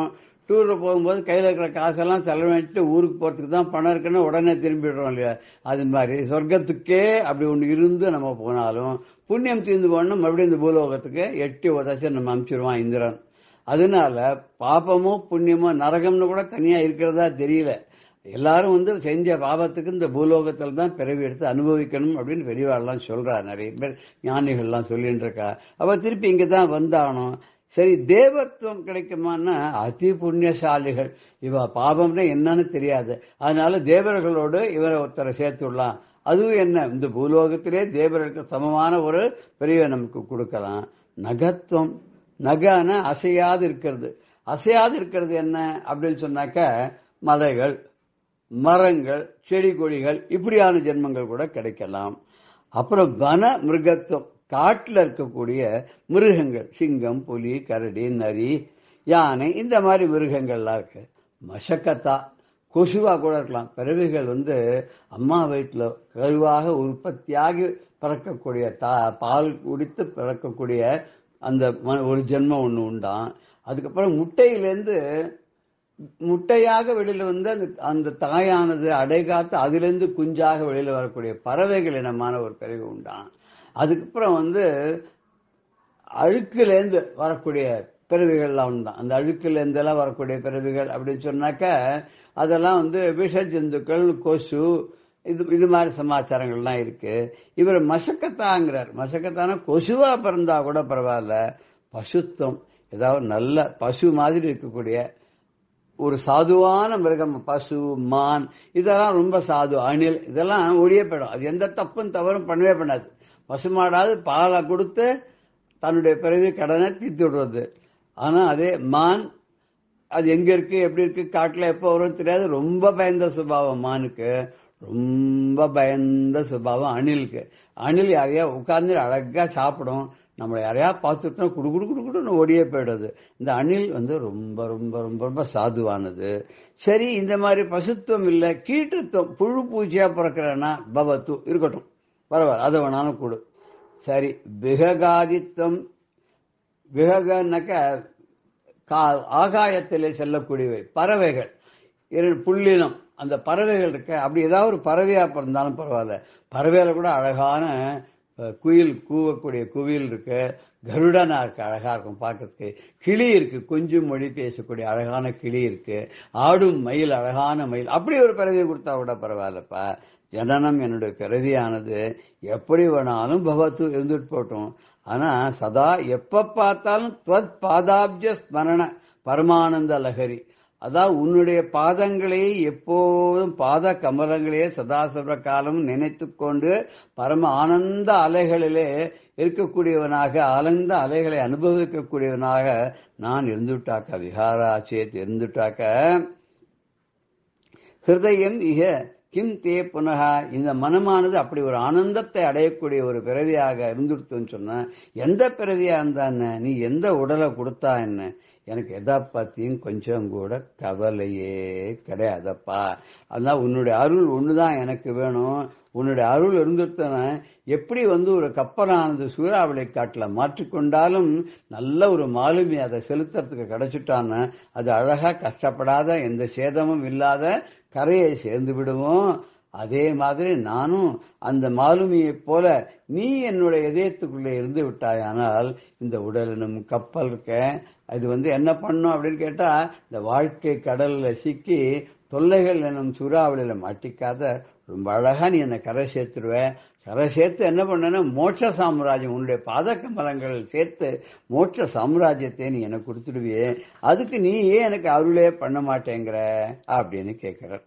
டூர்ல போகும்போது கையில இருக்கிற காசெல்லாம் செலவழிட்டு ஊருக்கு போறதுக்கு தான் பணம் இருக்குன்னு உடனே திரும்பிடுறோம் இல்லையா அது மாதிரி சொர்க்கத்துக்கே அப்படி ஒன்று இருந்து நம்ம போனாலும் புண்ணியம் தீர்ந்து போனா மறுபடியும் இந்த பூலோகத்துக்கு எட்டி உதச்சி நம்ம அனுப்பிச்சிருவான் இந்திரன் அதனால பாபமோ புண்ணியமோ நரகம்னு கூட தனியா இருக்கிறதா தெரியல எல்லாரும் வந்து செஞ்ச பாபத்துக்கு இந்த பூலோகத்தில் தான் பிறவி எடுத்து அனுபவிக்கணும் அப்படின்னு பெரியவாள்லாம் சொல்றா நிறைய பேர் ஞானிகள்லாம் சொல்லிட்டு இருக்கா அவ திருப்பி இங்க தான் வந்தானோ சரி தேவத்துவம் கிடைக்குமான்னா அதி புண்ணியசாலிகள் இவ பாபம்னா என்னன்னு தெரியாது அதனால தேவர்களோடு இவரை ஒருத்தரை சேர்த்துடலாம் அதுவும் என்ன இந்த பூலோகத்திலே தேவர்களுக்கு சமமான ஒரு பிரிவை நமக்கு கொடுக்கலாம் நகத்துவம் நகான அசையாது இருக்கிறது அசையாது இருக்கிறது என்ன அப்படின்னு சொன்னாக்க மலைகள் மரங்கள் செடி கொடிகள் இப்படியான ஜென்மங்கள் கூட கிடைக்கலாம் அப்புறம் வன மிருகத்துவம் காட்டுல இருக்கக்கூடிய மிருகங்கள் சிங்கம் புலி கரடி நரி யானை இந்த மாதிரி மிருகங்கள்லாம் இருக்கு மஷக்கத்தா கொசுவா கூட இருக்கலாம் பிறவிகள் வந்து அம்மா வயிற்றுல கருவாக உற்பத்தியாகி பிறக்கக்கூடிய தா பால் குடித்து பிறக்கக்கூடிய அந்த ம- ஒரு ஜென்மம் ஒண்ணு உண்டாம் அதுக்கப்புறம் முட்டையிலேருந்து முட்டையாக வெளியில வந்து அந்த அந்த தாயானது அடைகாத்து அதிலிருந்து குஞ்சாக வெளியில வரக்கூடிய பறவைகள் இனமான ஒரு பிறகு உண்டான் அதுக்கப்புறம் வந்து அழுக்குலேருந்து வரக்கூடிய பிறவிகள்லாம் உண்டான் அந்த அழுக்குலேருந்து எல்லாம் வரக்கூடிய பிறவிகள் அப்படின்னு சொன்னாக்க அதெல்லாம் வந்து விஷ ஜந்துக்கள் கொசு இது இது மாதிரி சமாச்சாரங்கள்லாம் இருக்கு இவர் மசக்கத்தாங்கிறார் மசக்கத்தானா கொசுவா பிறந்தா கூட பரவாயில்ல பசுத்துவம் ஏதாவது நல்ல பசு மாதிரி இருக்கக்கூடிய ஒரு சாதுவான மிருகம் பசு மான் இதெல்லாம் ரொம்ப சாது அணில் இதெல்லாம் ஒழிய போயிடும் அது எந்த தப்பும் தவறும் பண்ணவே பண்ணாது பசுமாடாவது பாலை கொடுத்து தன்னுடைய பிறவி கடனை தீர்த்து விடுறது ஆனா அதே மான் அது எங்க இருக்கு எப்படி இருக்கு காட்டுல எப்போ வரும் தெரியாது ரொம்ப பயந்த சுபாவம் மானுக்கு ரொம்ப பயந்த சுபாவம் அணிலுக்கு அணில் யாரையா உட்கார்ந்து அழகா சாப்பிடும் நம்மளை யாரையா பார்த்துட்டோம் குடு குடு குடு குடுன்னு ஓடியே போயிடுது இந்த அணில் வந்து ரொம்ப ரொம்ப ரொம்ப ரொம்ப சாதுவானது சரி இந்த மாதிரி பசுத்துவம் இல்ல கீட்டுத்துவம் புழு பூச்சியா பிறக்கிறேன்னா பவத்து இருக்கட்டும் பரவாயில்ல அதை வேணாலும் கொடு சரி விககாதித்வம் விககன்னாக்க கா- ஆகாயத்திலே செல்லக்கூடியவை பறவைகள் இரண்டு புள்ளினம் அந்த பறவைகள் இருக்க அப்படி ஏதாவது ஒரு பறவையா பிறந்தாலும் பரவாயில்ல பறவையில கூட அழகான அஹ், குயில் கூவக்கூடிய குயில் இருக்கு கருடனா இருக்கு அழகா இருக்கும் பார்க்கறதுக்கு கிளி இருக்கு கொஞ்சம் மொழி பேசக்கூடிய அழகான கிளி இருக்கு ஆடும் மயில் அழகான மயில் அப்படி ஒரு பிறவியை கொடுத்தா கூட பரவாயில்லப்பா ஜனனம் என்னுடைய பிறவியானது எப்படி வேணாலும் பகவத்து இருந்துட்டு போட்டோம் ஆனா சதா எப்ப பார்த்தாலும் துவத் பாதாப்ஜ ஸ்மரண பரமானந்த லகரி அதான் உன்னுடைய பாதங்களே எப்போதும் பாத கமலங்களே சதாசர்வ காலம் நினைத்து கொண்டு பரம ஆனந்த அலைகளிலே இருக்கக்கூடியவனாக ஆனந்த அலைகளை அனுபவிக்கக்கூடியவனாக நான் இருந்துட்டாக்க விஹாராச்சேத் இருந்துட்டாக்க ஹிருதயம் இக கிம் தே புனக இந்த மனமானது அப்படி ஒரு ஆனந்தத்தை அடையக்கூடிய ஒரு பிறவியாக இருந்துடுத்துன்னு சொன்ன எந்த பிறவியா இருந்தா என்ன நீ எந்த உடலை கொடுத்தா என்ன எனக்கு எதை பத்தியும் கொஞ்சம் கூட கவலையே கிடையாதப்பா அதான் உன்னுடைய அருள் ஒண்ணுதான் எனக்கு வேணும் உன்னுடைய அருள் இருந்துட்டன எப்படி வந்து ஒரு கப்பலானது சூறாவளி காட்டுல மாற்றிக்கொண்டாலும் நல்ல ஒரு மாலுமி அதை செலுத்துறதுக்கு கிடைச்சிட்டான்னு அது அழகா கஷ்டப்படாத எந்த சேதமும் இல்லாத கரையை சேர்ந்து விடுவோம் அதே மாதிரி நானும் அந்த மாலுமியைப் போல நீ என்னுடைய இதயத்துக்குள்ளே இருந்து விட்டாயானால் இந்த உடலினும் கப்பல் இருக்க அது வந்து என்ன பண்ணும் அப்படின்னு கேட்டா இந்த வாழ்க்கை கடல்ல சிக்கி தொல்லைகள் எனும் சூறாவளியில மாட்டிக்காத ரொம்ப அழகா நீ என்னை கரை சேர்த்துருவ கரை சேர்த்து என்ன பண்ணனா மோட்ச சாம்ராஜ்யம் உன்னுடைய பாத கமலங்கள் சேர்த்து மோட்ச சாம்ராஜ்யத்தை நீ எனக்கு கொடுத்துடுவியே அதுக்கு நீ ஏன் எனக்கு அருளே பண்ண மாட்டேங்கிற அப்படின்னு கேட்கிறார்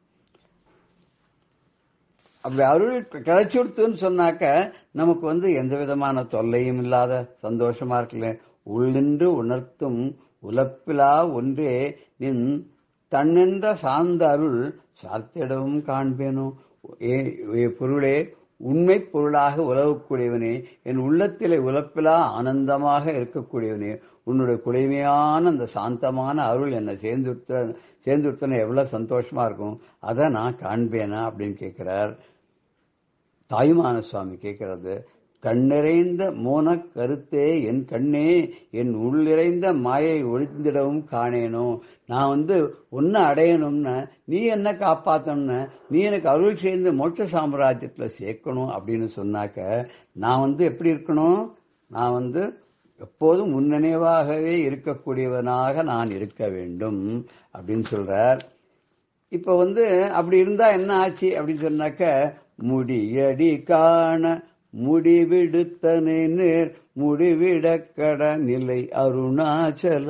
அப்படி அருள் கிடைச்சுடுத்துன்னு சொன்னாக்க நமக்கு வந்து எந்த விதமான தொல்லையும் இல்லாத சந்தோஷமா இருக்குல்ல உள்ளின்று உணர்த்தும் உலப்பிலா ஒன்றே நின் தன்னென்ற சார்ந்த அருள் சார்த்திடவும் காண்பேனோ ஏ- ஏ பொருளே உண்மை பொருளாக உலகக்கூடியவனே என் உள்ளத்திலே உலப்பிலா ஆனந்தமாக இருக்கக்கூடியவனே உன்னுடைய குளிமையான அந்த சாந்தமான அருள் என்னை சேர்ந்துடுத்த சேர்ந்துடுத்தன எவ்வளவு சந்தோஷமா இருக்கும் அதை நான் காண்பேனா அப்படின்னு கேட்கிறார் தாயுமான சுவாமி கேட்கிறது கண்ணிறைந்த மோனக் கருத்தே என் கண்ணே என் உள்ளிறைந்த மாயை ஒழிந்திடவும் காணேனோ நான் வந்து ஒன்னு அடையணும்னு நீ என்ன காப்பாத்தணும்னு நீ எனக்கு அருள் சேர்ந்து மோட்ச சாம்ராஜ்யத்துல சேர்க்கணும் அப்படின்னு சொன்னாக்க நான் வந்து எப்படி இருக்கணும் நான் வந்து எப்போதும் முன்னணிவாகவே இருக்கக்கூடியவனாக நான் இருக்க வேண்டும் அப்படின்னு சொல்றார் இப்ப வந்து அப்படி இருந்தா என்ன ஆச்சு அப்படின்னு சொன்னாக்க முடியடி காண முடிவிடுத்தனை நேர் முடிவிடக்கட நிலை அருணாச்சல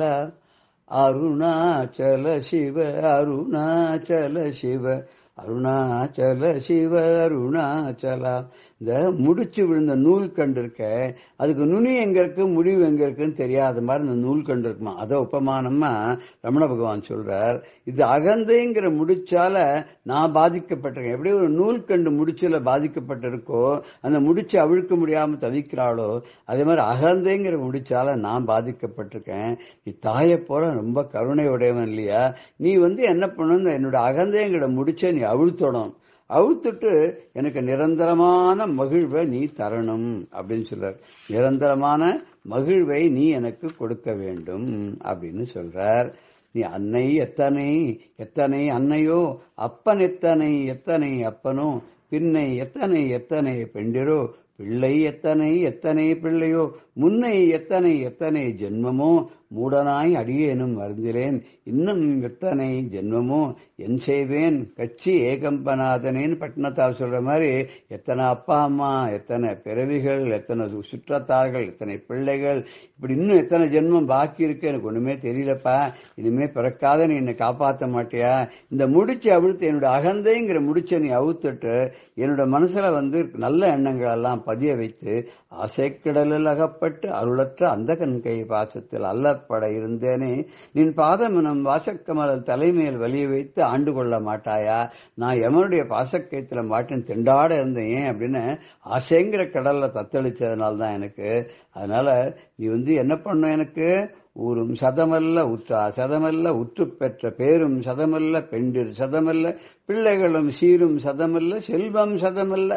அருணாச்சல சிவ அருணாச்சல சிவ அருணாச்சல சிவ அருணாச்சலா இந்த முடிச்சு விழுந்த நூல் கண்டு இருக்க அதுக்கு நுனி எங்க இருக்கு முடிவு எங்க இருக்குன்னு தெரியாத மாதிரி இந்த நூல் கண்டு இருக்குமா அதை உபமானமா ரமண பகவான் சொல்றார் இது அகந்தைங்கிற முடிச்சால நான் பாதிக்கப்பட்டிருக்கேன் எப்படி ஒரு நூல் கண்டு முடிச்சுல பாதிக்கப்பட்டிருக்கோ அந்த முடிச்சு அவிழ்க்க முடியாம தவிக்கிறாளோ அதே மாதிரி அகந்தைங்கிற முடிச்சால நான் பாதிக்கப்பட்டிருக்கேன் நீ தாயை போல ரொம்ப கருணை உடையவன் இல்லையா நீ வந்து என்ன பண்ணணும் என்னோட அகந்தைங்கிற முடிச்ச நீ அவிழ்த்தணும் அவுத்துட்டு எனக்கு நிரந்தரமான மகிழ்வை நீ தரணும் அப்படின்னு சொல்றார் நிரந்தரமான மகிழ்வை நீ எனக்கு கொடுக்க வேண்டும் அப்படின்னு சொல்றார் நீ அன்னை எத்தனை எத்தனை அன்னையோ அப்பன் எத்தனை எத்தனை அப்பனோ பின்னை எத்தனை எத்தனை பெண்டிரோ பிள்ளை எத்தனை எத்தனை பிள்ளையோ முன்னை எத்தனை எத்தனை ஜென்மமோ மூடனாய் அடியேனும் வருந்திலேன் இன்னும் எத்தனை ஜென்மமோ என் செய்வேன் கட்சி ஏகம்பநாதனேன்னு பட்டினத்தார் சொல்ற மாதிரி எத்தனை அப்பா அம்மா எத்தனை பிறவிகள் எத்தனை சுற்றத்தார்கள் எத்தனை பிள்ளைகள் இப்படி இன்னும் எத்தனை ஜென்மம் பாக்கி இருக்கு எனக்கு ஒண்ணுமே தெரியலப்பா இனிமே பிறக்காத நீ என்னை காப்பாற்ற மாட்டியா இந்த முடிச்சு அவிழ்த்து என்னோட அகந்தைங்கிற முடிச்ச நீ அவுத்துட்டு என்னோட மனசுல வந்து நல்ல எண்ணங்கள் எல்லாம் பதிய வைத்து ஆசைக்கிடலில் அகப்பட்டு அருளற்ற அந்த கண்கை பாசத்தில் அல்லற்பட இருந்தேனே நின் பாதமனம் வாசக்கமலல் தலைமையில் வலிய வைத்து ஆண்டு கொள்ள மாட்டாயா நான் எமனுடைய பாசக்கயத்துல மாட்டின் திண்டாட இருந்தேன் ஏன் அப்படின்னு ஆசைங்கிற கடல்ல தத்தளிச்சதுனால தான் எனக்கு அதனால நீ வந்து என்ன பண்ணும் எனக்கு ஊரும் சதமல்ல உற்றா சதமல்ல உற்று பெற்ற பேரும் சதமல்ல பெண்டிர் சதமல்ல பிள்ளைகளும் சீரும் சதமல்ல செல்வம் சதமல்ல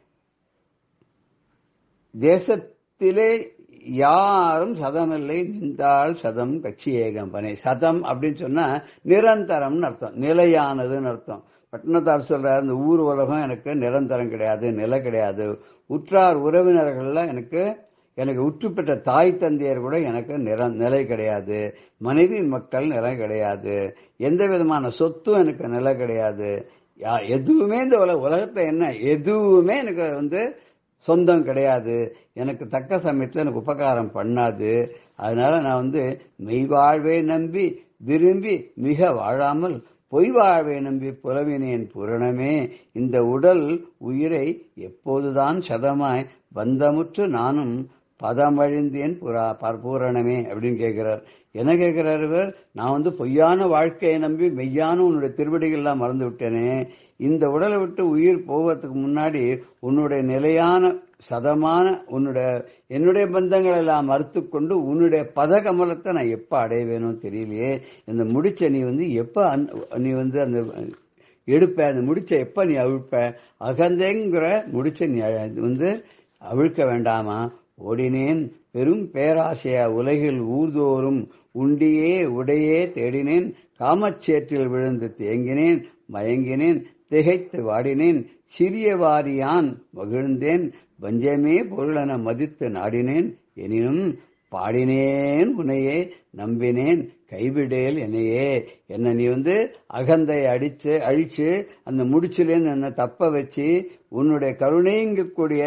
தேசத்திலே யாரும் சதமில்லை நின்றால் சதம் கட்சி ஏகம்பனை சதம் அப்படின்னு சொன்னா நிரந்தரம்னு அர்த்தம் நிலையானதுன்னு அர்த்தம் பட்டினத்தார் சொல்றாரு இந்த ஊர் உலகம் எனக்கு நிரந்தரம் கிடையாது நிலை கிடையாது உற்றார் உறவினர்கள்ல எனக்கு எனக்கு உற்று பெற்ற தாய் தந்தையர் கூட எனக்கு நிற நிலை கிடையாது மனைவி மக்கள் நிலை கிடையாது எந்த விதமான சொத்தும் எனக்கு நிலை கிடையாது யா- எதுவுமே இந்த உலக உலகத்துல என்ன எதுவுமே எனக்கு வந்து சொந்தம் கிடையாது எனக்கு தக்க சமயத்துல எனக்கு உபகாரம் பண்ணாது அதனால நான் வந்து மெய்வாழ்வை நம்பி விரும்பி மிக வாழாமல் பொய் வாழ்வை நம்பி புலவினேன் புரணமே இந்த உடல் உயிரை எப்போதுதான் சதமாய் பந்தமுற்று நானும் பதமழிந்தேன் புறா பர் பூரணமே அப்படின்னு கேட்கிறார் என்ன கேட்கிறார் இவர் நான் வந்து பொய்யான வாழ்க்கையை நம்பி மெய்யான உன்னுடைய திருவடிகள்லாம் மறந்து விட்டேனே இந்த உடலை விட்டு உயிர் போவதுக்கு முன்னாடி உன்னுடைய நிலையான சதமான உன்னுடைய என்னுடைய பந்தங்கள் எல்லாம் மறுத்து கொண்டு உன்னுடைய பதகமலத்தை நான் எப்ப அடைவேணும் தெரியலையே இந்த முடிச்ச நீ வந்து எப்ப அன்- நீ வந்து அந்த எடுப்ப அந்த முடிச்ச எப்ப நீ அவிழ்ப்ப அகந்தேங்கிற முடிச்ச நீ அ- வந்து அவிழ்க்க வேண்டாமா ஓடினேன் பெரும் பேராசைய உலகில் ஊர்தோறும் உண்டியே உடையே தேடினேன் காமச்சேற்றில் விழுந்து தேங்கினேன் மயங்கினேன் திகைத்து வாடினேன் சிறிய வாரியான் மகிழ்ந்தேன் வஞ்சமே பொருளென மதித்து நாடினேன் எனினும் பாடினேன் உன்னையே நம்பினேன் கைவிடேல் என்னையே என்ன நீ வந்து அகந்தை அடிச்சு அழிச்சு அந்த முடிச்சிலேருந்து என்ன தப்ப வச்சு உன்னுடைய கருணைங்கக்கூடிய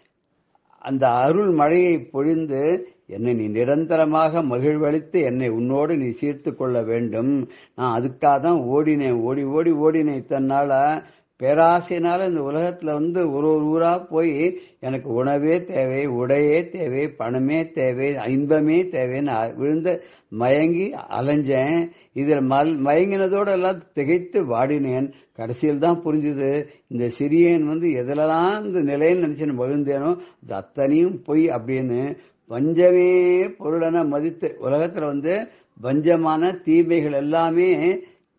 அந்த அருள் மழையை பொழிந்து என்னை நீ நிரந்தரமாக மகிழ்வளித்து என்னை உன்னோடு நீ சீர்த்து கொள்ள வேண்டும் நான் அதுக்காக தான் ஓடினேன் ஓடி ஓடி ஓடினேன் இத்தனை நாளா பேராசையினால இந்த உலகத்துல வந்து ஒரு ஒரு ஊரா போய் எனக்கு உணவே தேவை உடையே தேவை பணமே தேவை இன்பமே தேவைன்னு அ- விழுந்த மயங்கி அலைஞ்சேன் இதுல மல் மயங்கினதோட எல்லாம் திகைத்து வாடினேன் கடைசியில் தான் புரிஞ்சுது இந்த சிறியன் வந்து எதுலலாம் இந்த நிலையில் நினைச்சு மகிழ்ந்தேனோ அது அத்தனையும் பொய் அப்படின்னு பஞ்சமே பொருளென மதித்து உலகத்துல வந்து பஞ்சமான தீமைகள் எல்லாமே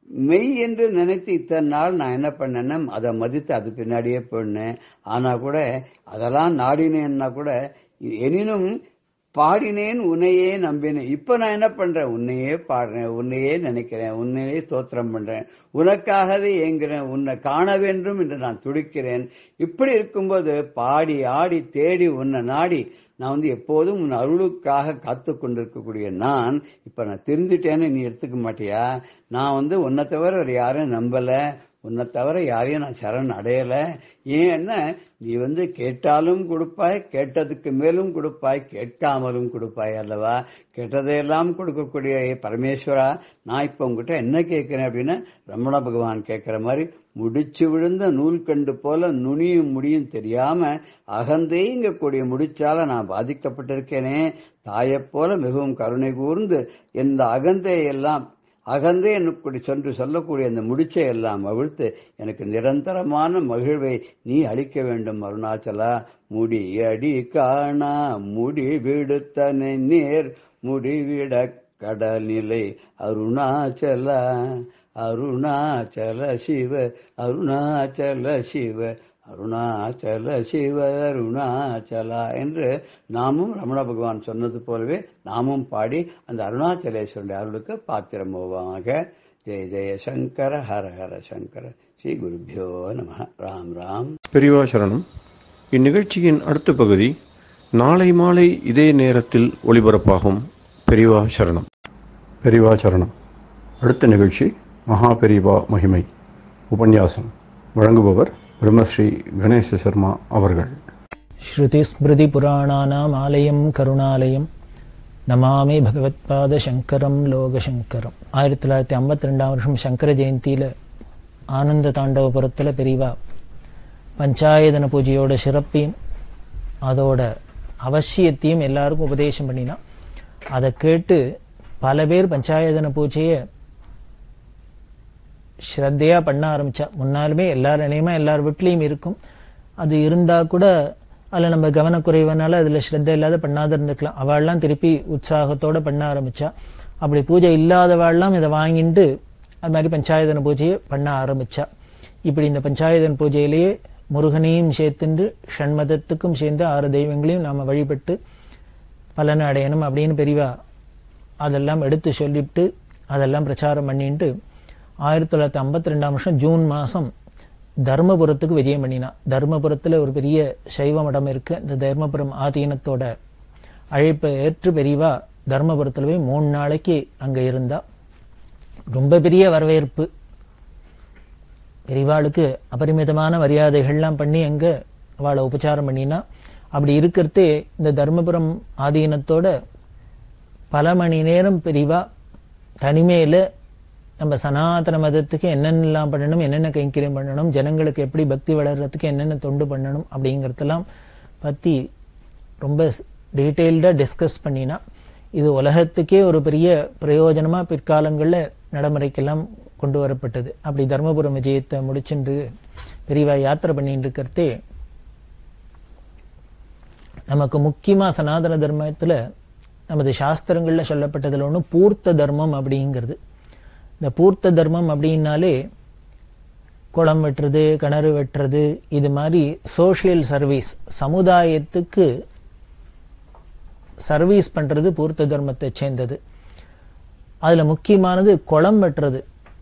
மெய் என்று நினைத்து இத்தனை நாள் நான் என்ன பண்ணேன்னா அதை மதித்து அது பின்னாடியே போனேன் ஆனா கூட அதெல்லாம் நாடினேன்னா கூட எனினும் பாடினேன் உன்னையே நம்பினேன் இப்ப நான் என்ன பண்றேன் உன்னையே பாடுறேன் உன்னையே நினைக்கிறேன் உன்னையே ஸ்தோத்திரம் பண்றேன் உனக்காகவே ஏங்குறேன் உன்னை காண வேண்டும் என்று நான் துடிக்கிறேன் இப்படி இருக்கும்போது பாடி ஆடி தேடி உன்னை நாடி நான் வந்து எப்போதும் உன் அருளுக்காக காத்து கொண்டிருக்கக்கூடிய நான் இப்ப நான் திருந்துட்டேன்னு நீ எடுத்துக்க மாட்டியா நான் வந்து உன்னை தவிர வேற யாரையும் நம்பல உன்னை தவிர யாரையும் நான் சரண் அடையல ஏன்னா நீ வந்து கேட்டாலும் கொடுப்பாய் கேட்டதுக்கு மேலும் கொடுப்பாய் கேட்காமலும் கொடுப்பாய் அல்லவா கேட்டதையெல்லாம் கொடுக்கக்கூடிய பரமேஸ்வரா நான் இப்ப உங்ககிட்ட என்ன கேட்கிறேன் அப்படின்னா ரமண பகவான் கேட்கிற மாதிரி முடிச்சு விழுந்த நூல் கண்டு போல நுனியும் முடியும் தெரியாம அகந்தேங்கக்கூடிய முடிச்சால நான் பாதிக்கப்பட்டிருக்கேனே தாயைப் போல மிகவும் கருணை கூர்ந்து இந்த அகந்தையெல்லாம் அகந்தே எனக்கு சென்று சொல்லக்கூடிய அந்த முடிச்சை எல்லாம் அவிழ்த்து எனக்கு நிரந்தரமான மகிழ்வை நீ அளிக்க வேண்டும் அருணாச்சலா முடி அடி காணா முடி விடுத்தனை நேர் முடிவிட கடல்நிலை அருணாச்சலா அருணாச்சல சிவ அருணாச்சல சிவ அருணாச்சல சிவ அருணாச்சலா என்று நாமும் ரமண பகவான் சொன்னது போலவே நாமும் பாடி அந்த அருணாச்சலேஸ்வருடைய அருளுக்கு பாத்திரம் போவாங்க ஜெய ஜெய சங்கர ஹர ஹர சங்கர ஸ்ரீ குருபியோ நம ராம் ராம் பெரியவா சரணம் இந்நிகழ்ச்சியின் அடுத்த பகுதி நாளை மாலை இதே நேரத்தில் ஒளிபரப்பாகும் பெரியவா சரணம் பெரியவா சரணம் அடுத்த நிகழ்ச்சி மகா பெரியவா மகிமை உபன்யாசம் வழங்குபவர் பிரம்மஸ்ரீ கணேச சர்மா அவர்கள் श्रुतिस्मृतिपुराणानाम् आलयं கருணாலயம் நமாமி பகவத்பாத சங்கரம் லோகசங்கரம் ஆயிரத்தி தொள்ளாயிரத்தி ஐம்பத்தி ரெண்டாம் வருஷம் சங்கர ஜெயந்தியில ஆனந்த தாண்டவபுரத்தில் பெரியவா பஞ்சாயதன பூஜையோட சிறப்பையும் அதோட அவசியத்தையும் எல்லாருக்கும் உபதேசம் பண்ணினா அதை கேட்டு பல பேர் பஞ்சாயதன பூஜையை ஸ்ரத்தையா பண்ண ஆரம்பிச்சா முன்னாலுமே எல்லார் நிலையமா எல்லார் வீட்லேயும் இருக்கும் அது இருந்தா கூட அதில் நம்ம கவனக்குறைவனால அதில் ஸ்ரத்த இல்லாத பண்ணாத இருந்துக்கலாம் அவள்லாம் திருப்பி உற்சாகத்தோட பண்ண ஆரம்பிச்சா அப்படி பூஜை இல்லாதவாள்லாம் இதை வாங்கிட்டு அது மாதிரி பஞ்சாயதன பூஜையை பண்ண ஆரம்பிச்சா இப்படி இந்த பஞ்சாயதன பூஜையிலேயே முருகனையும் சேர்த்துண்டு ஷண்மதத்துக்கும் சேர்ந்து ஆறு தெய்வங்களையும் நாம வழிபட்டு பலனை அடையணும் அப்படின்னு பெரியவா அதெல்லாம் எடுத்து சொல்லிவிட்டு அதெல்லாம் பிரச்சாரம் பண்ணிட்டு ஆயிரத்தி தொள்ளாயிரத்தி ஐம்பத்தி ரெண்டாம் வருஷம் ஜூன் மாதம் தர்மபுரத்துக்கு விஜயம் பண்ணினா தர்மபுரத்தில் ஒரு பெரிய சைவ மடம் இருக்கு இந்த தர்மபுரம் ஆதீனத்தோட அழைப்பை ஏற்று பெரியவா தர்மபுரத்தில் போய் மூணு நாளைக்கு அங்கே இருந்தா ரொம்ப பெரிய வரவேற்பு பெரியவாளுக்கு அபரிமிதமான மரியாதைகள்லாம் பண்ணி அங்கே அவளை உபச்சாரம் பண்ணினா அப்படி இருக்கிறதே இந்த தர்மபுரம் ஆதீனத்தோட பல மணி நேரம் பெரியவா தனிமையில நம்ம சனாதன மதத்துக்கு என்னென்னலாம் பண்ணணும் என்னென்ன கைங்கரியம் பண்ணணும் ஜனங்களுக்கு எப்படி பக்தி வளர்றதுக்கு என்னென்ன தொண்டு பண்ணணும் அப்படிங்கிறதெல்லாம் பற்றி ரொம்ப டீட்டெயில்டாக டிஸ்கஸ் பண்ணினா இது உலகத்துக்கே ஒரு பெரிய பிரயோஜனமா பிற்காலங்களில் நடைமுறைக்கெல்லாம் கொண்டு வரப்பட்டது அப்படி தர்மபுரம் விஜயத்தை முடிச்சுட்டு பெரியவா யாத்திரை பண்ணிட்டு இருக்கிறதே நமக்கு முக்கியமா சனாதன தர்மத்துல நமது சாஸ்திரங்கள்ல சொல்லப்பட்டதுல ஒண்ணு பூர்த்த தர்மம் அப்படிங்கிறது இந்த பூர்த்த தர்மம் அப்படின்னாலே குளம் வெட்டுறது கிணறு வெட்டுறது இது மாதிரி சோஷியல் சர்வீஸ் சமுதாயத்துக்கு சர்வீஸ் பண்றது பூர்த்த தர்மத்தை சேர்ந்தது அதுல முக்கியமானது குளம் வெட்டுறது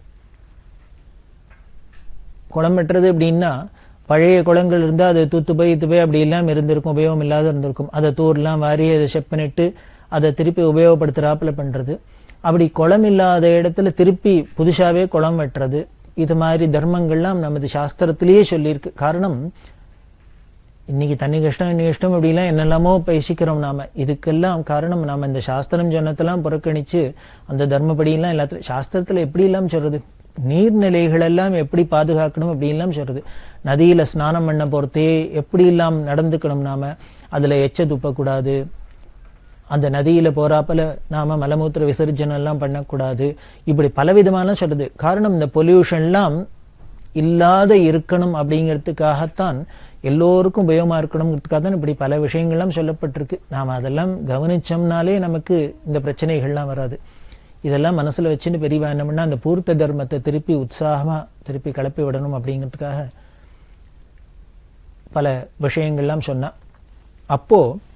குளம் வெட்டுறது அப்படின்னா பழைய குளங்கள் இருந்தால் அது தூத்து போய் இது போய் அப்படி எல்லாம் இருந்திருக்கும் உபயோகம் இல்லாத இருந்திருக்கும் அதை தூர்லாம் வாரி அதை செப்பனிட்டு அதை திருப்பி உபயோகப்படுத்துறாப்புல பண்றது அப்படி குளம் இல்லாத இடத்துல திருப்பி புதுசாவே குளம் வெட்டுறது இது மாதிரி தர்மங்கள்லாம் நமது சாஸ்திரத்திலேயே சொல்லியிருக்கு காரணம் இன்னைக்கு தண்ணி கஷ்டம் இன்னைக்கு கஷ்டம் அப்படிலாம் என்னெல்லாமோ பேசிக்கிறோம் நாம இதுக்கெல்லாம் காரணம் நாம இந்த சாஸ்திரம் சொன்னதெல்லாம் புறக்கணிச்சு அந்த தர்மப்படியெல்லாம் எல்லாத்துலையும் சாஸ்திரத்துல எப்படி எல்லாம் சொல்றது நீர்நிலைகள் எல்லாம் எப்படி பாதுகாக்கணும் அப்படின்லாம் சொல்றது நதியில ஸ்நானம் பண்ண பொறுத்தே எப்படி எல்லாம் நடந்துக்கணும் நாம அதுல எச்ச துப்பக்கூடாது அந்த நதியில போறாப்பல நாம மலமூத்திர விசர்ஜனம் எல்லாம் பண்ணக்கூடாது இப்படி பலவிதமான சொல்றது காரணம் இந்த பொல்யூஷன்லாம் இல்லாத இருக்கணும் அப்படிங்கிறதுக்காகத்தான் எல்லோருக்கும் உபயோகமா இருக்கணுங்கிறதுக்காக தான் இப்படி பல விஷயங்கள்லாம் சொல்லப்பட்டிருக்கு நாம அதெல்லாம் கவனிச்சோம்னாலே நமக்கு இந்த பிரச்சனைகள்லாம் வராது இதெல்லாம் மனசுல வச்சுன்னு பெரியவா என்ன பண்ணா அந்த பூர்த்த தர்மத்தை திருப்பி உற்சாகமா திருப்பி கிளப்பி விடணும் அப்படிங்கிறதுக்காக பல விஷயங்கள்லாம் சொன்னா அப்போ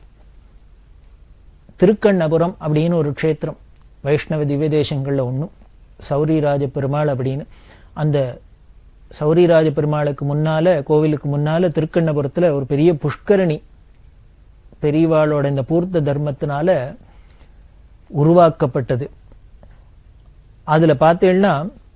திருக்கண்ணபுரம் அப்படின்னு ஒரு க்ஷேத்திரம் வைஷ்ணவ திவ்ய தேசங்கள்ல ஒண்ணும் சௌரிராஜ பெருமாள் அப்படின்னு அந்த சௌரிராஜ பெருமாளுக்கு முன்னால கோவிலுக்கு முன்னால திருக்கண்ணபுரத்துல ஒரு பெரிய புஷ்கரணி பெரியவாளோட இந்த பூர்த்த தர்மத்தினால உருவாக்கப்பட்டது அதுல பார்த்தீங்கன்னா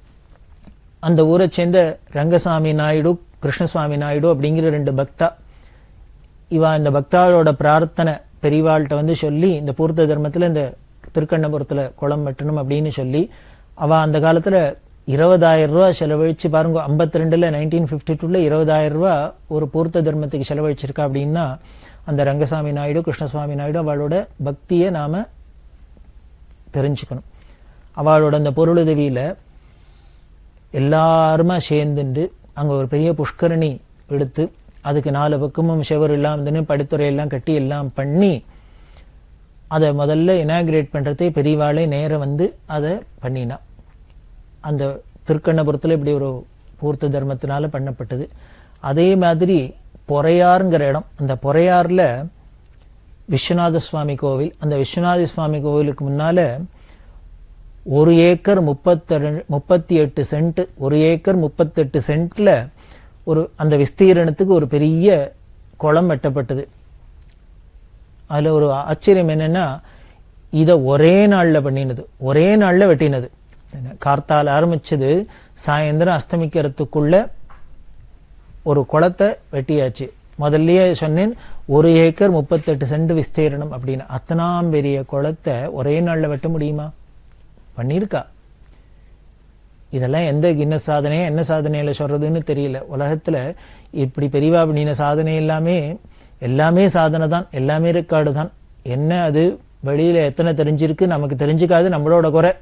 அந்த ஊரை சேர்ந்த ரங்கசாமி நாயுடு கிருஷ்ணசுவாமி நாயுடு அப்படிங்கிற ரெண்டு பக்தா இவா இந்த பக்தாளோட பிரார்த்தனை பெரியவாள்கிட்ட வந்து சொல்லி இந்த பூர்த்த தர்மத்துல இந்த திருக்கண்ணபுரத்துல குளம் வெட்டணும் அப்படின்னு சொல்லி அவ அந்த காலத்துல இருபதாயிரம் ரூபாய் செலவழிச்சு பாருங்க ஐம்பத்தி ரெண்டுல நைன்டீன் பிப்டி டூல இருபதாயிரம் ரூபாய் ஒரு பூர்த்த தர்மத்துக்கு செலவழிச்சிருக்கா அப்படின்னா அந்த ரங்கசாமி நாயுடு கிருஷ்ணசுவாமி நாயுடு அவளோட பக்தியை நாம தெரிஞ்சுக்கணும் அவளோட அந்த பொருளுதவியில எல்லாருமா சேர்ந்துண்டு அங்க ஒரு பெரிய புஷ்கரணி எடுத்து அதுக்கு நாலு பக்கமும் செவர் எல்லாம் வந்து படித்துறை எல்லாம் கட்டி எல்லாம் பண்ணி அதை முதல்ல இனாகிரேட் பண்றதே பெரியவாளே நேரம் வந்து அதை பண்ணினா அந்த திருக்கண்ணபுரத்துல இப்படி ஒரு பூர்த்த தர்மத்தினால பண்ணப்பட்டது அதே மாதிரி பொறையாருங்கிற இடம் அந்த பொறையாறுல விஸ்வநாத சுவாமி கோவில் அந்த விஸ்வநாத சுவாமி கோவிலுக்கு முன்னால ஒரு ஏக்கர் முப்பத்தி முப்பத்தி எட்டு சென்ட் ஒரு ஏக்கர் முப்பத்தெட்டு சென்ட்ல ஒரு அந்த விஸ்தீரணத்துக்கு ஒரு பெரிய குளம் வெட்டப்பட்டது அதுல ஒரு ஆச்சரியம் என்னன்னா இத ஒரே நாள்ல பண்ணினது ஒரே நாள்ல வெட்டினது கார்த்தால ஆரம்பிச்சது சாயந்தரம் அஸ்தமிக்கிறதுக்குள்ள ஒரு குளத்தை வெட்டியாச்சு முதல்லயே சொன்னேன் ஒரு ஏக்கர் முப்பத்தெட்டு சென்ட் விஸ்தீரணம் அப்படின்னு அத்தனாம் பெரிய குளத்தை ஒரே நாள்ல வெட்ட முடியுமா பண்ணியிருக்கா இதெல்லாம் எந்த கின்ன சாதனையா என்ன சாதனையில சொல்றதுன்னு தெரியல உலகத்துல இப்படி பெரியவா பண்ணின சாதனை எல்லாமே எல்லாமே சாதனை தான் எல்லாமே ரெக்கார்டு தான் என்ன அது வெளியில எத்தனை தெரிஞ்சிருக்கு நமக்கு தெரிஞ்சுக்காது நம்மளோட குறை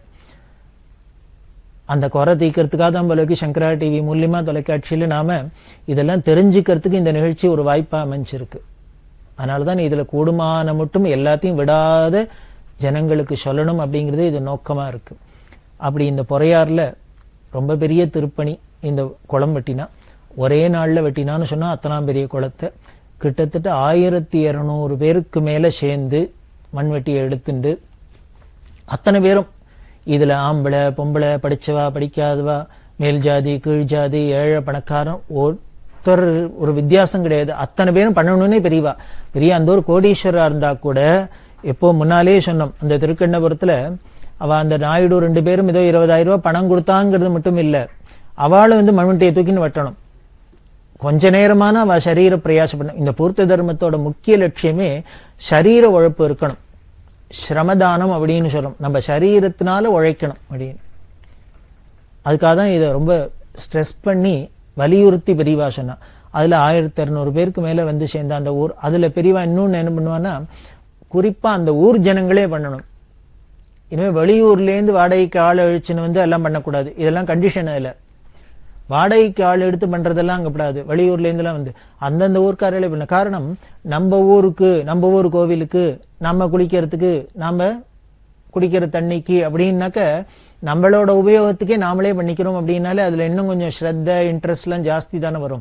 அந்த குறை தீக்கிறதுக்காக தான் போலக்கு சங்கரா டிவி மூலியமா தொலைக்காட்சியில நாம இதெல்லாம் தெரிஞ்சுக்கிறதுக்கு இந்த நிகழ்ச்சி ஒரு வாய்ப்பா அமைஞ்சிருக்கு அதனாலதான் இதுல கூடுமான மட்டும் எல்லாத்தையும் விடாத ஜனங்களுக்கு சொல்லணும் அப்படிங்கிறது இது நோக்கமா இருக்கு அப்படி இந்த பொறையாறுல ரொம்ப பெரிய திருப்பணி இந்த குளம் வெட்டினா ஒரே நாள்ல வெட்டினான்னு சொன்னா அத்தனாம் பெரிய குளத்தை கிட்டத்தட்ட ஆயிரத்தி இருநூறு பேருக்கு மேல சேர்ந்து மண்வெட்டியை எடுத்துண்டு அத்தனை பேரும் இதுல ஆம்பளை பொம்பளை படிச்சவா படிக்காதவா மேல் ஜாதி கீழ் ஜாதி ஏழை பணக்காரன் ஒருத்தர் ஒரு வித்தியாசம் கிடையாது அத்தனை பேரும் பண்ணணும்னே பெரியவா பெரிய அந்த ஒரு கோடீஸ்வரா இருந்தா கூட எப்போ முன்னாலே சொன்னோம் அந்த திருக்கண்ணபுரத்துல அவ அந்த நாயுடு ரெண்டு பேரும் ஏதோ இருபதாயிரம் ரூபாய் பணம் கொடுத்தாங்கிறது மட்டும் இல்ல அவளும் வந்து மண்வெட்டியை தூக்கின்னு வெட்டணும் கொஞ்ச நேரமான அவ சரீர பிரயாசம் பண்ண இந்த பூர்த்த தர்மத்தோட முக்கிய லட்சியமே சரீர உழைப்பு இருக்கணும் சிரமதானம் அப்படின்னு சொல்றோம் நம்ம சரீரத்தினால உழைக்கணும் அப்படின்னு அதுக்காக தான் இதை ரொம்ப ஸ்ட்ரெஸ் பண்ணி வலியுறுத்தி பெரியவா சொன்னா அதுல ஆயிரத்தி இருநூறு பேருக்கு மேல வந்து சேர்ந்த அந்த ஊர் அதுல பெரியவா இன்னொன்னு என்ன பண்ணுவான்னா குறிப்பா அந்த ஊர் ஜனங்களே பண்ணணும் இனிமே வெளியூர்ல இருந்து வாடகைக்கு ஆள் அழிச்சுன்னு வந்து எல்லாம் பண்ணக்கூடாது இதெல்லாம் கண்டிஷன் இல்ல வாடகைக்கு ஆள் எடுத்து பண்றதெல்லாம் அங்கப்படாது வெளியூர்ல இருந்துலாம் வந்து அந்தந்த ஊர்க்காரர்களே பண்ண காரணம் நம்ம ஊருக்கு நம்ம ஊர் கோவிலுக்கு நம்ம குளிக்கிறதுக்கு நாம குடிக்கிற தண்ணிக்கு அப்படின்னாக்க நம்மளோட உபயோகத்துக்கே நாமளே பண்ணிக்கிறோம் அப்படின்னாலே அதுல இன்னும் கொஞ்சம் ஸ்ரத்த இன்ட்ரெஸ்ட் எல்லாம் ஜாஸ்தி தானே வரும்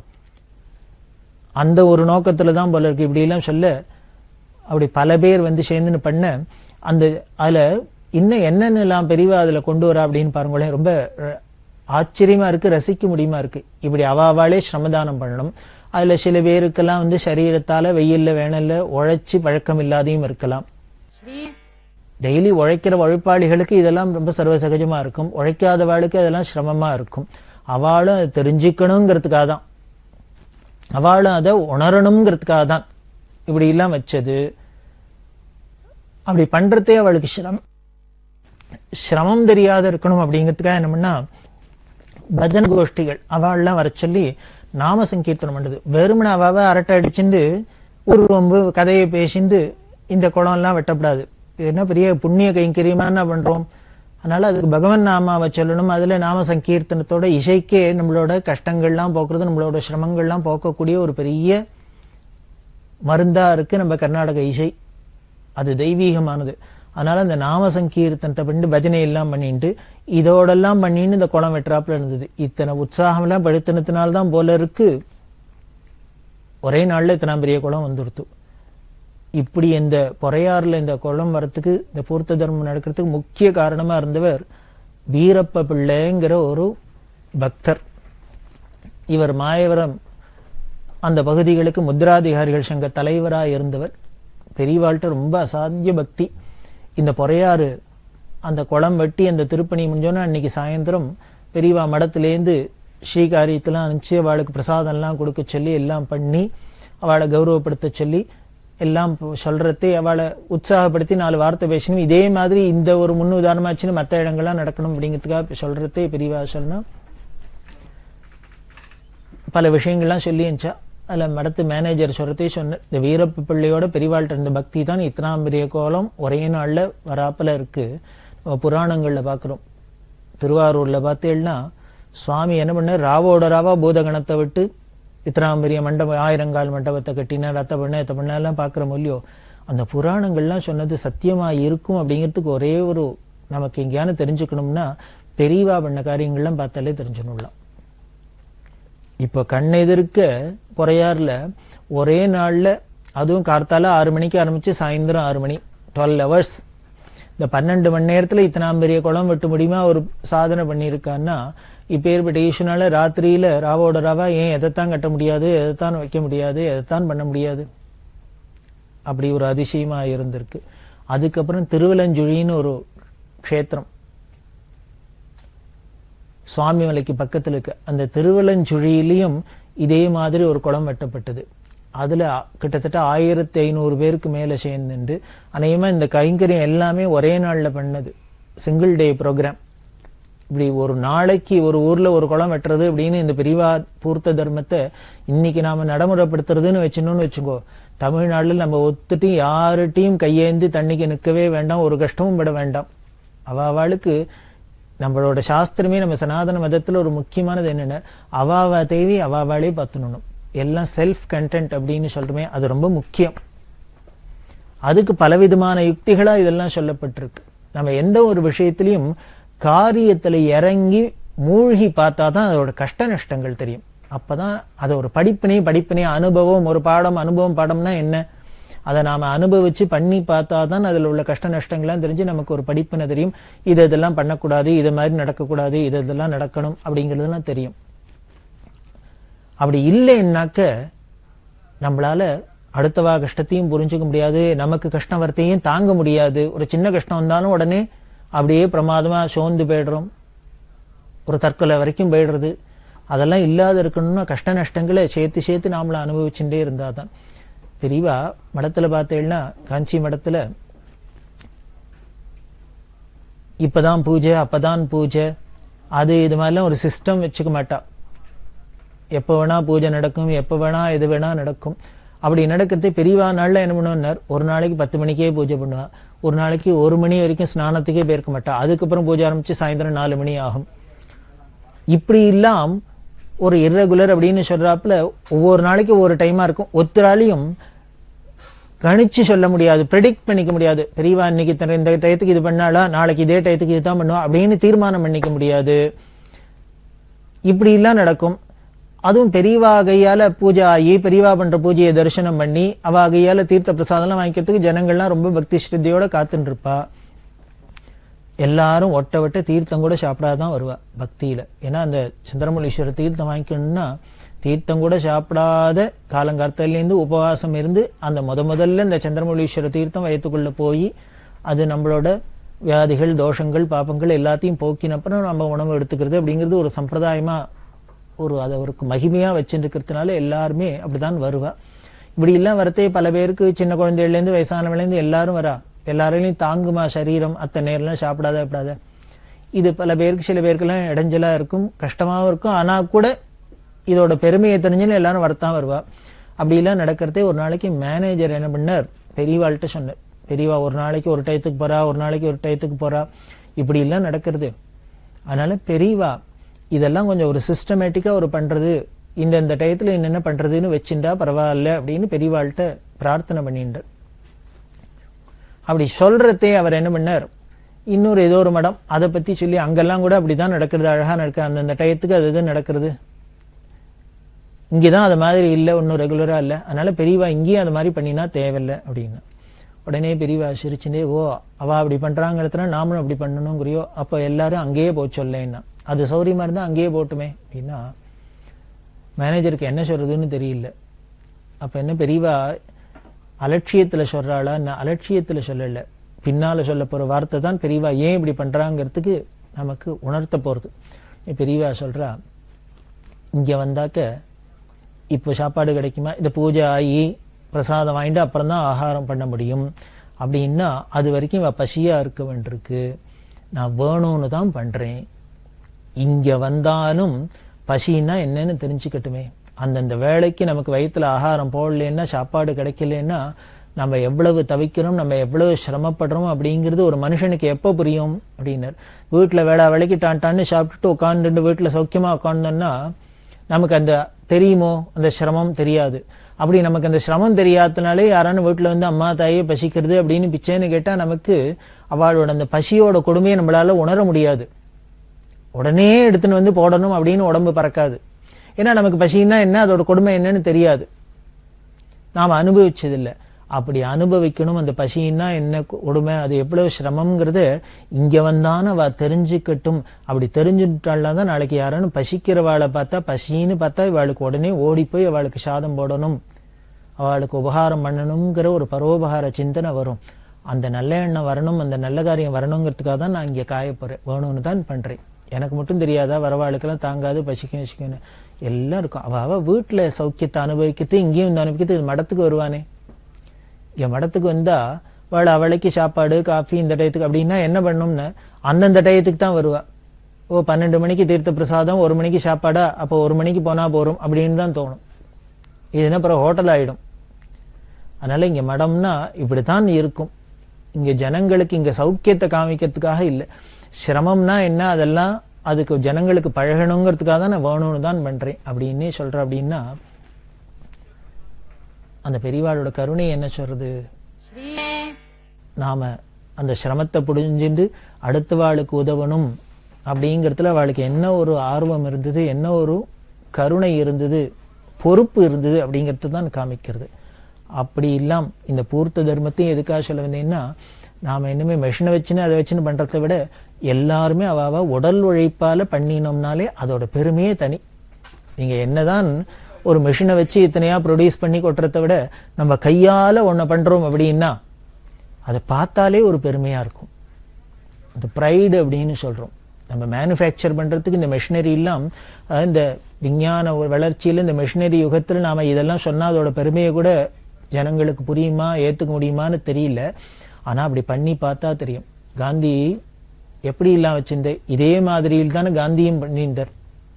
அந்த ஒரு நோக்கத்துல தான் போல இருக்கு இப்படி எல்லாம் சொல்ல அப்படி பல பேர் வந்து சேர்ந்துன்னு பண்ண அந்த அதுல இன்னும் என்னென்னலாம் பெரியவா அதுல கொண்டு வரா அப்படின்னு பாருங்களேன் ரொம்ப ர- ஆச்சரியமா இருக்கு ரசிக்க முடியுமா இருக்கு இப்படி அவ அவாளே சிரமதானம் பண்ணணும் அதுல சில பேருக்கெல்லாம் வந்து சரீரத்தால வெயில்ல வேணல்ல உழைச்சு பழக்கம் இல்லாதையும் இருக்கலாம் டெய்லி உழைக்கிற உழைப்பாளிகளுக்கு இதெல்லாம் ரொம்ப சர்வசகஜமா இருக்கும் உழைக்காதவாளுக்கு அதெல்லாம் சிரமமா இருக்கும் அவளும் அதை தெரிஞ்சுக்கணுங்கிறதுக்காக தான் அவளும் அதை உணரணுங்கிறதுக்காக தான் இப்படி எல்லாம் வச்சது அப்படி பண்றதே அவளுக்கு சிரம் சிரமம் தெரியாத இருக்கணும் அப்படிங்கிறதுக்காக என்ன பண்ணா பஜன கோஷ்டிகள் அவள்லாம் வர சொல்லி நாம சங்கீர்த்தனம் பண்றது வெறுமனை அவாவ அரட்டை அடிச்சுண்டு ஒரு ரொம்ப கதையை பேசிண்டு இந்த குளம் எல்லாம் வெட்டப்படாது இது என்ன பெரிய புண்ணிய கைங்கரியமா என்ன பண்றோம் அதனால அதுக்கு பகவன் நாமாவை சொல்லணும் அதுல நாம சங்கீர்த்தனத்தோட இசைக்கே நம்மளோட கஷ்டங்கள்லாம் போக்குறது நம்மளோட சிரமங்கள்லாம் போக்கக்கூடிய ஒரு பெரிய மருந்தா இருக்கு நம்ம கர்நாடக இசை அது தெய்வீகமானது அதனால அந்த நாம சங்கீர்த்தனத்தை பண்ணி பஜனை எல்லாம் பண்ணிட்டு இதோடெல்லாம் பண்ணின்னு இந்த குளம் வெட்டுறாப்புல இருந்தது இத்தனை உற்சாகம் எல்லாம் படுத்தினத்தினால்தான் போல இருக்கு ஒரே நாள்ல இத்தனை பெரிய குளம் வந்துடுத்து இப்படி இந்த பொறையாறுல இந்த குளம் வரத்துக்கு இந்த பூர்த்த தர்மம் நடக்கிறதுக்கு முக்கிய காரணமா இருந்தவர் வீரப்ப பிள்ளைங்கிற ஒரு பக்தர் இவர் மாயவரம் அந்த பகுதிகளுக்கு முத்ராதிகாரிகள் சங்க தலைவராக இருந்தவர் பெரியவாள்கிட்ட ரொம்ப அசாத்திய பக்தி இந்த பொறையாறு அந்த குளம் வெட்டி அந்த திருப்பணி முடிஞ்சோன்னா அன்னைக்கு சாயந்தரம் பெரியவா மடத்திலேருந்து ஸ்ரீகாரியத்தெல்லாம் அனுப்பிச்சு அவளுக்கு பிரசாதம்லாம் கொடுக்க சொல்லி எல்லாம் பண்ணி அவளை கௌரவப்படுத்த சொல்லி எல்லாம் சொல்றதே அவளை உற்சாகப்படுத்தி நாலு வார்த்தை பேசணும் இதே மாதிரி இந்த ஒரு முன் உதாரணமாச்சுன்னு மற்ற இடங்கள்லாம் நடக்கணும் அப்படிங்கிறதுக்காக சொல்றதே பெரியவா சொல்லணும் பல விஷயங்கள்லாம் சொல்லி இருந்துச்சா அதில் மடத்து மேனேஜர் சொல்றதே சொன்ன இந்த வீரப்ப பிள்ளையோட பெரியவாள்கிட்ட இருந்த பக்தி தான் இத்தனாம் பெரிய கோலம் ஒரே நாள்ல வராப்புல இருக்கு நம்ம புராணங்கள்ல பார்க்கிறோம் திருவாரூர்ல பார்த்தேன்னா சுவாமி என்ன பண்ண ராவோட ராவா பூதகணத்தை விட்டு இத்தனாம் பெரிய மண்டபம் ஆயிரங்கால் மண்டபத்தை கட்டினா ரத்த பண்ண இத்த பண்ண எல்லாம் பார்க்குறோம் இல்லையோ அந்த புராணங்கள்லாம் சொன்னது சத்தியமா இருக்கும் அப்படிங்கிறதுக்கு ஒரே ஒரு நமக்கு எங்கேயானு தெரிஞ்சுக்கணும்னா பெரியவா பண்ண காரியங்கள்லாம் பார்த்தாலே தெரிஞ்சுக்கணும்லாம் இப்ப கண் எதிர்க்க பொறையாறுல ஒரே நாள்ல அதுவும் கார்த்தால ஆறு மணிக்கு ஆரம்பிச்சு சாயந்தரம் ஆறு மணி டுவெல் ஹவர்ஸ் இந்த பன்னெண்டு மணி நேரத்துல இத்தனாம் பெரிய குளம் வெட்ட முடியுமா ஒரு சாதனை பண்ணியிருக்கான்னா இப்ப ஏற்பட்ட ஈஸ்வனால ராத்திரியில ராவோட ராவா ஏன் எதைத்தான் கட்ட முடியாது எதைத்தான் வைக்க முடியாது எதைத்தான் பண்ண முடியாது அப்படி ஒரு அதிசயமா இருந்திருக்கு அதுக்கப்புறம் திருவலஞ்சுழின்னு ஒரு க்ஷேத்திரம் சுவாமிமலைக்கு பக்கத்துல இருக்க அந்த திருவலஞ்சுழியிலையும் இதே மாதிரி ஒரு குளம் வெட்டப்பட்டது அதுல கிட்டத்தட்ட ஆயிரத்தி ஐநூறு பேருக்கு மேல சேர்ந்துண்டு அநேகமா இந்த கைங்கரியம் எல்லாமே ஒரே நாள்ல பண்ணது சிங்கிள் டே ப்ரோக்ராம் இப்படி ஒரு நாளைக்கு ஒரு ஊர்ல ஒரு குளம் வெட்டுறது அப்படின்னு இந்த பிரிவா பூர்த்த தர்மத்தை இன்னைக்கு நாம நடைமுறைப்படுத்துறதுன்னு வச்சுனோம்னு வச்சுக்கோ தமிழ்நாடுல நம்ம ஒத்துட்டு யாருட்டையும் கையேந்தி தண்ணிக்கு நிற்கவே வேண்டாம் ஒரு கஷ்டமும் பட வேண்டாம் அவ அவளுக்கு நம்மளோட சாஸ்திரமே நம்ம சனாதன மதத்துல ஒரு முக்கியமானது என்னன்னா அவாவா தேவி அவாவாளே பார்த்துடணும் எல்லாம் செல்ஃப் கண்டென்ட் அப்படின்னு சொல்றோமே அது ரொம்ப முக்கியம் அதுக்கு பலவிதமான யுக்திகளா இதெல்லாம் சொல்லப்பட்டிருக்கு நம்ம எந்த ஒரு விஷயத்திலையும் காரியத்துல இறங்கி மூழ்கி பார்த்தா தான் அதோட கஷ்ட நஷ்டங்கள் தெரியும் அப்பதான் அது ஒரு படிப்பினை படிப்பினை அனுபவம் ஒரு பாடம் அனுபவம் பாடம்னா என்ன அதை நாம அனுபவிச்சு பண்ணி பார்த்தா தான் அதுல உள்ள கஷ்ட நஷ்டங்கள்லாம் தெரிஞ்சு நமக்கு ஒரு படிப்பினை தெரியும் இது இதெல்லாம் பண்ணக்கூடாது இது மாதிரி நடக்கக்கூடாது இது இதெல்லாம் நடக்கணும் அப்படிங்கிறதுலாம் தெரியும் அப்படி இல்லைன்னாக்க நம்மளால அடுத்தவா கஷ்டத்தையும் புரிஞ்சுக்க முடியாது நமக்கு கஷ்டம் வரத்தையும் தாங்க முடியாது ஒரு சின்ன கஷ்டம் வந்தாலும் உடனே அப்படியே பிரமாதமா சோர்ந்து போயிடுறோம் ஒரு தற்கொலை வரைக்கும் போயிடுறது அதெல்லாம் இல்லாத இருக்கணும்னா கஷ்ட நஷ்டங்களை சேர்த்து சேர்த்து நாமள அனுபவிச்சுட்டே இருந்தாதான் பெரியவா மடத்துல பார்த்தேன்னா காஞ்சி மடத்துல இப்பதான் பூஜை அப்பதான் பூஜை அது இது மாதிரிலாம் ஒரு சிஸ்டம் வச்சுக்க மாட்டா எப்போ வேணா பூஜை நடக்கும் எப்போ வேணா எது வேணா நடக்கும் அப்படி நடக்கிறதே பெரியவா நாள்ல என்ன பண்ணுவார் ஒரு நாளைக்கு பத்து மணிக்கே பூஜை பண்ணுவா ஒரு நாளைக்கு ஒரு மணி வரைக்கும் ஸ்நானத்துக்கே போயிருக்க மாட்டா அதுக்கப்புறம் பூஜை ஆரம்பிச்சு சாயந்தரம் நாலு மணி ஆகும் இப்படி இல்லாம் ஒரு இர்ரெகுலர் அப்படின்னு சொல்றாப்புல ஒவ்வொரு நாளைக்கு ஒவ்வொரு டைமா இருக்கும் ஒத்துராலையும் கணிச்சு சொல்ல முடியாது ப்ரெடிக்ட் பண்ணிக்க முடியாது பெரியவா இன்னைக்கு இத்தனை- இந்த டயத்துக்கு இது பண்ணாளா நாளைக்கு இதே டயத்துக்கு இதுதான் பண்ணுவா அப்படின்னு தீர்மானம் பண்ணிக்க முடியாது இப்படி எல்லாம் நடக்கும் அதுவும் பெரியவா கையால பூஜை ஆகி பெரியவா பண்ற பூஜையை தரிசனம் பண்ணி அவ கையால தீர்த்த பிரசாதம்லாம் வாங்கிக்கிறதுக்கு ஜனங்கள்லாம் ரொம்ப பக்தி ஸ்ரத்தையோட காத்துட்டு இருப்பா எல்லாரும் ஒட்ட ஒட்ட தீர்த்தம் கூட சாப்பிடாதான் வருவா பக்தியில ஏன்னா அந்த சந்திரமௌலீஸ்வரர் தீர்த்தம் வாங்கிக்கணும்னா தீர்த்தம் கூட சாப்பிடாத காலங்காலத்திலேருந்து உபவாசம் இருந்து அந்த முத முதல்ல இந்த சந்திரமௌலீஸ்வர தீர்த்தம் வயத்துக்குள்ள போய் அது நம்மளோட வியாதிகள் தோஷங்கள் பாபங்கள் எல்லாத்தையும் போக்கினப்புறம் நம்ம உணவு எடுத்துக்கிறது அப்படிங்கிறது ஒரு சம்பிரதாயமா ஒரு அதை ஒரு மகிமையா வச்சுருக்கிறதுனால எல்லாருமே அப்படிதான் வருவா இப்படி எல்லாம் வரத்தே பல பேருக்கு சின்ன குழந்தைகள்லேருந்து வயசானவங்கலேருந்து எல்லாரும் வரா எல்லாரையும் தாங்குமா சரீரம் அத்தனை நேரம்லாம் சாப்பிடாத விடாத இது பல பேருக்கு சில பேருக்கெல்லாம் இடைஞ்சலா இருக்கும் கஷ்டமாவும் இருக்கும் ஆனா கூட இதோட பெருமையை தெரிஞ்சுன்னு எல்லாரும் வரத்தான் வருவா அப்படிலாம் நடக்கிறதே ஒரு நாளைக்கு மேனேஜர் என்ன பண்ணார் பெரியவாள்கிட்ட சொன்னார் பெரியவா ஒரு நாளைக்கு ஒரு டயத்துக்கு போறா ஒரு நாளைக்கு ஒரு டயத்துக்கு போறா இப்படி எல்லாம் நடக்கிறது அதனால பெரியவா இதெல்லாம் கொஞ்சம் ஒரு சிஸ்டமேட்டிக்கா ஒரு பண்றது இந்த இந்த டயத்துல என்னென்ன பண்றதுன்னு வச்சுட்டா பரவாயில்ல அப்படின்னு பெரியவாள்கிட்ட பிரார்த்தனை பண்ணிட்டார் அப்படி சொல்றதே அவர் என்ன பண்ணார் இன்னொரு ஏதோ ஒரு மடம் அதை பத்தி சொல்லி அங்கெல்லாம் கூட அப்படிதான் நடக்கிறது அழகா நடக்க அந்தந்த டயத்துக்கு அது இது நடக்கிறது இங்கதான் அது மாதிரி இல்லை ஒன்றும் ரெகுலரா இல்லை அதனால பெரியவா இங்கேயும் அது மாதிரி பண்ணினா தேவையில்லை அப்படின்னு உடனே பெரியவா சிரிச்சுட்டே ஓ அவ அப்படி பண்றாங்கிறதுனா நாமளும் அப்படி பண்ணணுங்கிறியோ அப்ப எல்லாரும் அங்கேயே போக சொல்லேன்னா அது சௌரியமா இருந்தா அங்கேயே போட்டுமே அப்படின்னா மேனேஜருக்கு என்ன சொல்றதுன்னு தெரியல அப்ப என்ன பெரியவா அலட்சியத்துல சொல்றாளா நான் அலட்சியத்துல சொல்லல பின்னால சொல்ல போற வார்த்தை தான் பெரியவா ஏன் இப்படி பண்றாங்கிறதுக்கு நமக்கு உணர்த்த போறது பெரியவா சொல்றா இங்க வந்தாக்க இப்போ சாப்பாடு கிடைக்குமா இந்த பூஜை ஆகி பிரசாதம் வாங்கிட்டு அப்புறம் தான் ஆகாரம் பண்ண முடியும் அப்படின்னா அது வரைக்கும் இவ பசியா இருக்க வேண்டியிருக்கு நான் வேணும்னு தான் பண்றேன் இங்க வந்தாலும் பசின்னா என்னன்னு தெரிஞ்சுக்கட்டுமே அந்தந்த வேலைக்கு நமக்கு வயித்துல ஆகாரம் போடலன்னா சாப்பாடு கிடைக்கலன்னா நம்ம எவ்வளவு தவிக்கிறோம் நம்ம எவ்வளவு சிரமப்படுறோம் அப்படிங்கிறது ஒரு மனுஷனுக்கு எப்போ புரியும் அப்படின்னார் வீட்டுல வேளா வேலைக்கு டான் டான்னு சாப்பிட்டுட்டு உட்காந்துட்டு வீட்டுல சௌக்கியமா உட்காந்தோம்னா நமக்கு அந்த தெரியுமோ அந்த சிரமம் தெரியாது அப்படி நமக்கு அந்த சிரமம் தெரியாதனாலே யாரான வீட்டுல வந்து அம்மா தாயே பசிக்கிறது அப்படின்னு பிச்சைன்னு கேட்டா நமக்கு அவளோட அந்த பசியோட கொடுமையை நம்மளால உணர முடியாது உடனே எடுத்துன்னு வந்து போடணும் அப்படின்னு உடம்பு பறக்காது ஏன்னா நமக்கு பசின்னா என்ன அதோட கொடுமை என்னன்னு தெரியாது நாம அனுபவிச்சதில்லை அப்படி அனுபவிக்கணும் அந்த பசின்னா என்ன கொடுமை அது எவ்வளவு சிரமம்ங்கிறது இங்க வந்தான அவ தெரிஞ்சுக்கட்டும் அப்படி தெரிஞ்சுட்டாள்னா தான் நாளைக்கு யாரானும் பசிக்கிறவாளை பார்த்தா பசின்னு பார்த்தா இவாளுக்கு உடனே ஓடி போய் அவளுக்கு சாதம் போடணும் அவளுக்கு உபகாரம் பண்ணணுங்கிற ஒரு பரோபகார சிந்தனை வரும் அந்த நல்ல எண்ணம் வரணும் அந்த நல்ல காரியம் வரணுங்கிறதுக்காக தான் நான் இங்க காய போறேன் வேணும்னு தான் பண்றேன் எனக்கு மட்டும் தெரியாதா வரவாளுக்கெல்லாம் தாங்காது பசிக்கும் வசிக்கணும் எல்லாம் இருக்கும் அவ அவ வீட்டுல சௌக்கியத்தை அனுபவிக்கிறது இங்கேயும் வந்து அனுபவிக்கிறது இது மடத்துக்கு வருவானே என் மடத்துக்கு வந்தா அவள் அவளைக்கு சாப்பாடு காஃபி இந்த டயத்துக்கு அப்படின்னா என்ன பண்ணும்னு அந்தந்த டயத்துக்கு தான் வருவா ஓ பன்னெண்டு மணிக்கு தீர்த்த பிரசாதம் ஒரு மணிக்கு சாப்பாடா அப்போ ஒரு மணிக்கு போனா போறோம் அப்படின்னு தான் தோணும் இதுனா அப்புறம் ஹோட்டல் ஆயிடும் அதனால இங்க மடம்னா இப்படித்தான் இருக்கும் இங்க ஜனங்களுக்கு இங்க சௌக்கியத்தை காமிக்கிறதுக்காக இல்லை சிரமம்னா என்ன அதெல்லாம் அதுக்கு ஜனங்களுக்கு பழகணுங்கிறதுக்காக தான் நான் வேணும்னு தான் பண்றேன் அப்படின்னே சொல்றேன் அப்படின்னா அந்த பெரியவாளோட கருணை என்ன சொல்றது நாம அந்த சிரமத்தை புடிஞ்சுட்டு அடுத்த வாளுக்கு உதவணும் அப்படிங்கிறதுல அவளுக்கு என்ன ஒரு ஆர்வம் இருந்தது என்ன ஒரு கருணை இருந்தது பொறுப்பு இருந்தது அப்படிங்கிறது தான் காமிக்கிறது அப்படி இல்லாம் இந்த பூர்த்த தர்மத்தையும் எதுக்காக சொல்ல வந்தீங்கன்னா நாம இன்னுமே மெஷினை வச்சுன்னு அதை வச்சுன்னு பண்றதை விட எல்லாருமே அவ அவ உடல் உழைப்பால பண்ணினோம்னாலே அதோட பெருமையே தனி நீங்க என்னதான் ஒரு மெஷினை வச்சு இத்தனையா ப்ரொடியூஸ் பண்ணி கொட்டுறதை விட நம்ம கையால ஒன்ன பண்றோம் அப்படின்னா அதை பார்த்தாலே ஒரு பெருமையா இருக்கும் அந்த ப்ரைடு அப்படின்னு சொல்றோம் நம்ம மேனுஃபேக்சர் பண்றதுக்கு இந்த மெஷினரி எல்லாம் அஹ், இந்த விஞ்ஞான ஒரு வளர்ச்சியில இந்த மெஷினரி யுகத்துல நாம இதெல்லாம் சொன்னா அதோட பெருமையை கூட ஜனங்களுக்கு புரியுமா ஏத்துக்க முடியுமான்னு தெரியல ஆனா அப்படி பண்ணி பார்த்தா தெரியும் காந்தி எப்படி எல்லாம் வச்சிருந்த இதே மாதிரியில் தானே காந்தியும் பண்ணியிருந்தார்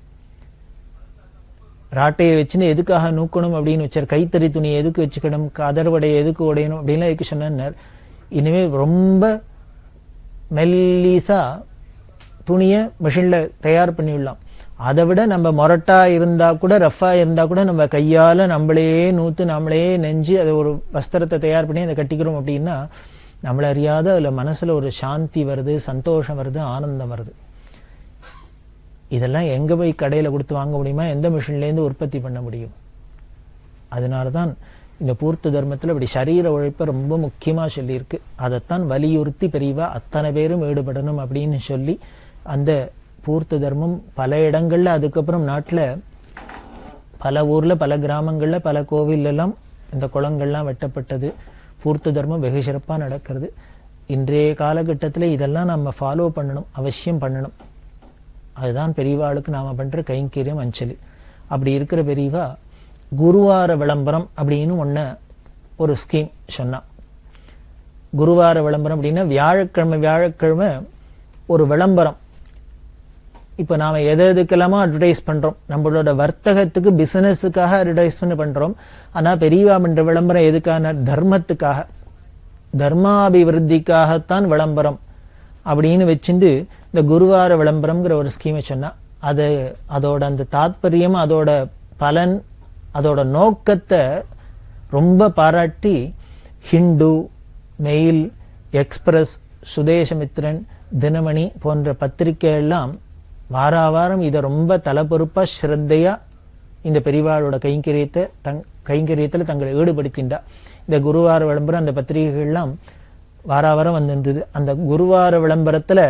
ராட்டையை வச்சுன்னு எதுக்காக நூக்கணும் அப்படின்னு வச்சார் கைத்தறி துணி எதுக்கு வச்சுக்கணும் கதர்வடை எதுக்கு உடையணும் அப்படின்லாம் எதுக்கு சொன்னார் இனிமே ரொம்ப மெல்லிசா துணியை மிஷின்ல தயார் பண்ணிவிடலாம் அதை விட நம்ம மொரட்டா இருந்தா கூட ரஃபா இருந்தா கூட நம்ம கையால நம்மளே நூத்து நம்மளே நெஞ்சு அதை ஒரு வஸ்திரத்தை தயார் பண்ணி அதை கட்டிக்கிறோம் அப்படின்னா நம்மள அறியாத அதுல மனசுல ஒரு சாந்தி வருது சந்தோஷம் வருது ஆனந்தம் வருது இதெல்லாம் எங்க போய் கடையில கொடுத்து வாங்க முடியுமா எந்த மிஷின்ல இருந்து உற்பத்தி பண்ண முடியும் அதனாலதான் இந்த பூர்த்த தர்மத்துல இப்படி சரீர உழைப்பை ரொம்ப முக்கியமா சொல்லியிருக்கு அதைத்தான் வலியுறுத்தி பெரியவா அத்தனை பேரும் ஈடுபடணும் அப்படின்னு சொல்லி அந்த பூர்த்த தர்மம் பல இடங்கள்ல அதுக்கப்புறம் நாட்டுல பல ஊர்ல பல கிராமங்கள்ல பல கோவில் எல்லாம் இந்த குளங்கள்லாம் வெட்டப்பட்டது பூர்த்த தர்மம் வெகு சிறப்பா நடக்கிறது இன்றைய காலகட்டத்துல இதெல்லாம் நம்ம ஃபாலோ பண்ணணும் அவசியம் பண்ணணும் அதுதான் பெரியவாளுக்கு நாம பண்ற கைங்கரியம் அஞ்சலி அப்படி இருக்கிற பெரியவா குருவார விளம்பரம் அப்படின்னு ஒண்ணு ஒரு ஸ்கீம் சொன்னா குருவார விளம்பரம் அப்படின்னா வியாழக்கிழமை வியாழக்கிழமை ஒரு விளம்பரம் இப்ப நாம எது எதுக்கெல்லாமோ அட்வர்டைஸ் பண்றோம் நம்மளோட வர்த்தகத்துக்கு பிசினஸுக்காக அட்வர்டைஸ்மெண்ட் பண்றோம் ஆனா பெரியவா பண்ற விளம்பரம் எதுக்கான தர்மத்துக்காக தர்மாபிவிருத்திக்காகத்தான் விளம்பரம் அப்படின்னு வச்சுட்டு இந்த குருவார விளம்பரம்ங்கிற ஒரு ஸ்கீமை சொன்னா அது அதோட அந்த தாத்பரியம் அதோட பலன் அதோட நோக்கத்தை ரொம்ப பாராட்டி ஹிந்து மெயில் எக்ஸ்பிரஸ் சுதேசமித்ரன் தினமணி போன்ற பத்திரிகை எல்லாம் வாரா வாரம் இதை ரொம்ப தலைப்பொறுப்பா ஸ்ரத்தையா இந்த பெரிவாளோட கைங்கரியத்தை தங் கைங்கரியத்தில் தங்களை ஈடுபடுத்தின்றா இந்த குருவார விளம்பரம் அந்த பத்திரிகைகள்லாம் வாரா வாரம் வந்திருந்தது அந்த குருவார விளம்பரத்துல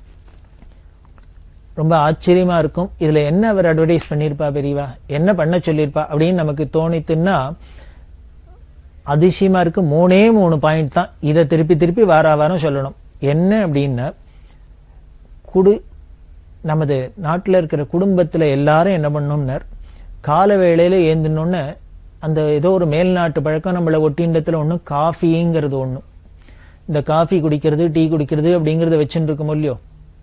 ரொம்ப ஆச்சரியமா இருக்கும் இதுல என்ன அவர் அட்வர்டைஸ் பண்ணியிருப்பா பெரியவா என்ன பண்ண சொல்லியிருப்பா அப்படின்னு நமக்கு தோணித்துன்னா அதிசயமா இருக்கு மூணே மூணு பாயிண்ட் தான் இதை திருப்பி திருப்பி வார வாரம் சொல்லணும் என்ன அப்படின்னா குடு நமது நாட்டில் இருக்கிற குடும்பத்துல எல்லாரும் என்ன பண்ணணும்னர் கால வேளையில ஏந்தினோன்னு அந்த ஏதோ ஒரு மேல்நாட்டு பழக்கம் நம்மள ஒட்டிண்டத்துல ஒண்ணு காஃபிங்கிறது ஒண்ணு இந்த காஃபி குடிக்கிறது டீ குடிக்கிறது அப்படிங்கறத வச்சுட்டு இருக்கோம் இல்லையோ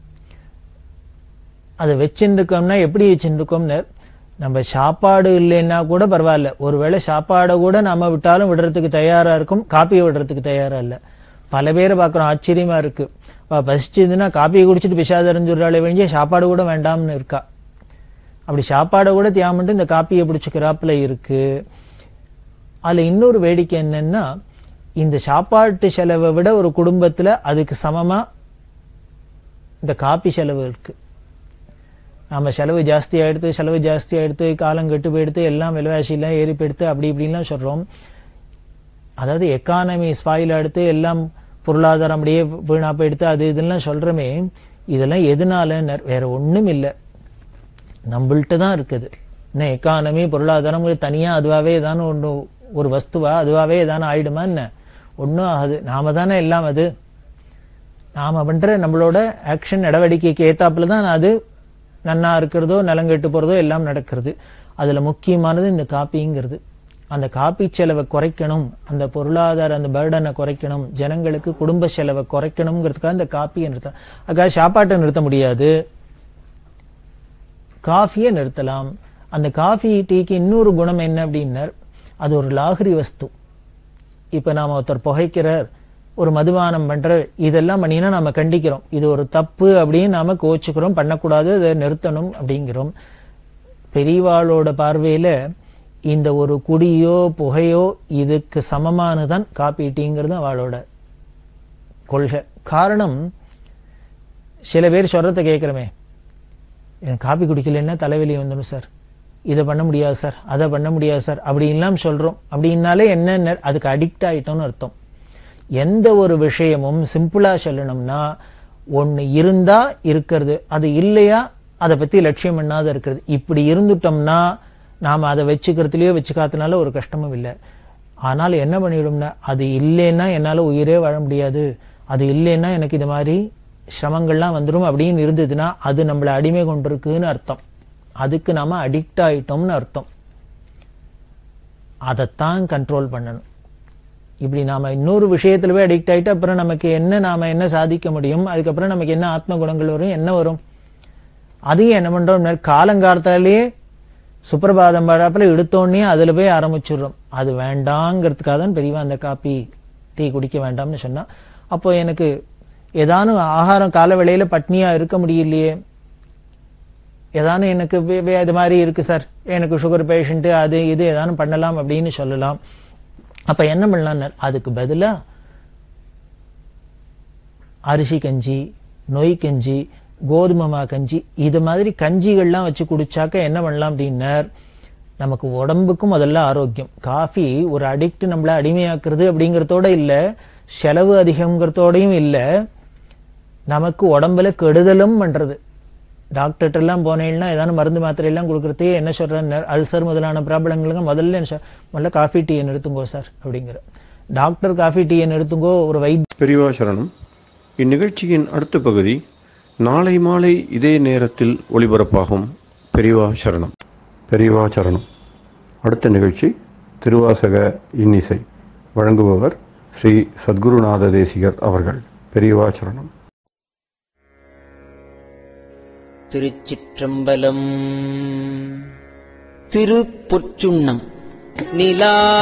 அதை வச்சுட்டு இருக்கோம்னா எப்படி வச்சுட்டு இருக்கோம்னு நம்ம சாப்பாடு இல்லைன்னா கூட பரவாயில்ல ஒருவேளை சாப்பாடை கூட நாம விட்டாலும் விடுறதுக்கு தயாரா இருக்கும் காப்பியை விடுறதுக்கு தயாரா இல்ல பல பேரை பார்க்குறோம் ஆச்சரியமா இருக்கு அவ பசிச்சதுன்னா காப்பியை குடிச்சிட்டு பிசாதறிஞ்சுறாளே வேண்டிய சாப்பாடு கூட வேண்டாம்னு இருக்கா அப்படி சாப்பாடை கூட தியாமட்டு இந்த காப்பியை பிடிச்சுக்கிறாப்புல இருக்கு அதுல இன்னொரு வேடிக்கை என்னன்னா இந்த சாப்பாட்டு செலவை விட ஒரு குடும்பத்துல அதுக்கு சமமா இந்த காப்பி செலவு இருக்கு நாம செலவு ஜாஸ்தி ஆயிடுத்து செலவு ஜாஸ்தி ஆயிடுத்து காலம் கெட்டு போயிடுத்து எல்லாம் விலைவாசி எல்லாம் ஏறி போயிடுத்து அப்படி இப்படின்லாம் சொல்றோம் அதாவது எக்கானமி ஸ்பாயில் எடுத்து எல்லாம் பொருளாதாரம் அப்படியே வீணா போயிடுத்து அது இதெல்லாம் சொல்றோமே இதெல்லாம் எதனால வேற ஒண்ணும் இல்லை நம்மள்ட்ட தான் இருக்குது என்ன எக்கானமி பொருளாதாரம் தனியா அதுவாவே ஏதானு ஒன்று ஒரு வஸ்துவா அதுவாவே ஏதானு ஆயிடுமா என்ன ஒன்றும் ஆகாது நாம தானே எல்லாம் அது நாம பண்ற நம்மளோட ஆக்ஷன் நடவடிக்கைக்கு ஏத்தாப்புல தான் அது நன்னா இருக்கிறதோ நலங்கெட்டு போறதோ எல்லாம் நடக்கிறது அதுல முக்கியமானது இந்த காப்பிங்கிறது அந்த காப்பி செலவை குறைக்கணும் அந்த பொருளாதார அந்த பேர்டனை குறைக்கணும் ஜனங்களுக்கு குடும்ப செலவை குறைக்கணுங்கிறதுக்காக இந்த காப்பியை நிறுத்த அதுக்காக சாப்பாட்டை நிறுத்த முடியாது காஃபியை நிறுத்தலாம் அந்த காஃபி டீக்கு இன்னொரு குணம் என்ன அப்படின்னர் அது ஒரு லாகரி வஸ்து இப்ப நாம ஒருத்தர் புகைக்கிறார் ஒரு மதுபானம் பண்ற இதெல்லாம் பண்ணினா நாம கண்டிக்கிறோம் இது ஒரு தப்பு அப்படின்னு நாம கோச்சுக்கிறோம் பண்ணக்கூடாது அதை நிறுத்தணும் அப்படிங்கிறோம் பெரியவாளோட பார்வையில இந்த ஒரு குடியோ புகையோ இதுக்கு சமமானதான் காப்பி டீங்கிறது அவளோட கொள்கை காரணம் சில பேர் சொல்றத கேட்கிறோமே எனக்கு காப்பி குடிக்கலைன்னா தலைவலி வந்துடும் சார் இதை பண்ண முடியாது சார் அதை பண்ண முடியாது சார் அப்படின்லாம் சொல்றோம் அப்படின்னாலே என்ன அதுக்கு அடிக்ட் ஆயிட்டோம்னு அர்த்தம் எந்த ஒரு விஷயமும் சிம்பிளா சொல்லணும்னா ஒன்னு இருந்தா இருக்கிறது அது இல்லையா அதை பத்தி லட்சியம் பண்ணாத இருக்கிறது இப்படி இருந்துட்டோம்னா நாம அதை வச்சுக்கிறதுலயோ வச்சுக்காதனால ஒரு கஷ்டமும் இல்லை ஆனால் என்ன பண்ணிவிடும்னா அது இல்லைன்னா என்னால உயிரே வாழ முடியாது அது இல்லைன்னா எனக்கு இது மாதிரி சிரமங்கள்லாம் வந்துடும் அப்படின்னு இருந்ததுன்னா அது நம்மளை அடிமை கொண்டிருக்குன்னு அர்த்தம் அதுக்கு நாம அடிக்ட் ஆயிட்டோம்னு அர்த்தம் அதைத்தான் கண்ட்ரோல் பண்ணணும் இப்படி நாம இன்னொரு விஷயத்துல போய் அடிக்ட் ஆயிட்டு அப்புறம் நமக்கு என்ன நாம என்ன சாதிக்க முடியும் அதுக்கப்புறம் நமக்கு என்ன ஆத்ம குணங்கள் வரும் என்ன வரும் அதையும் என்ன பண்றோம் காலங்காலத்தாலேயே சுப்பிரபாதம் பாடாப்புல எடுத்தோடனே அதுல போய் ஆரம்பிச்சிடுறோம் அது வேண்டாங்கிறதுக்காக தான் பெரியவா அந்த காப்பி டீ குடிக்க வேண்டாம்னு சொன்னா அப்போ எனக்கு ஏதானும் ஆகாரம் கால வேளையில பட்னியா இருக்க முடியலையே ஏதானும் எனக்கு இது மாதிரி இருக்கு சார் எனக்கு சுகர் பேஷண்ட் அது இது ஏதானும் பண்ணலாம் அப்படின்னு சொல்லலாம் அப்ப என்ன பண்ணலாம் அதுக்கு பதிலா அரிசி கஞ்சி நொய் கஞ்சி கோதுமமா கஞ்சி இது மாதிரி கஞ்சிகள்லாம் வச்சு குடிச்சாக்க என்ன பண்ணலாம் அப்படின்னார் நமக்கு உடம்புக்கும் முதல்ல ஆரோக்கியம் காஃபி ஒரு அடிக்ட் நம்மள அடிமையாக்குறது அப்படிங்கறதோட இல்ல செலவு அதிகங்கிறதோடையும் இல்ல நமக்கு உடம்புல கெடுதலும் பண்றது டாக்டர்கிட்ட எல்லாம் போனீங்கன்னா ஏதாவது மருந்து மாத்திரை எல்லாம் கொடுக்கறதே என்ன சொல்றேன் அல்சர் முதலான ப்ராப்ளங்களுக்கு முதல்ல என்ன முதல்ல காஃபி டீயை நிறுத்துங்கோ சார் அப்படிங்கிற டாக்டர் காஃபி டீயை நிறுத்துங்கோ ஒரு வைத்திய பெரியவா சரணம் இந்நிகழ்ச்சியின் அடுத்த பகுதி நாளை மாலை இதே நேரத்தில் ஒளிபரப்பாகும் பெரியவா சரணம் பெரியவா சரணம் அடுத்த நிகழ்ச்சி திருவாசக இன்னிசை வழங்குபவர் ஸ்ரீ சத்குருநாத தேசிகர் அவர்கள் பெரியவா சரணம் திருச்சிற்றம்பலம் திருப்பொற்றுண்ணம் நிலாயெரிப்ப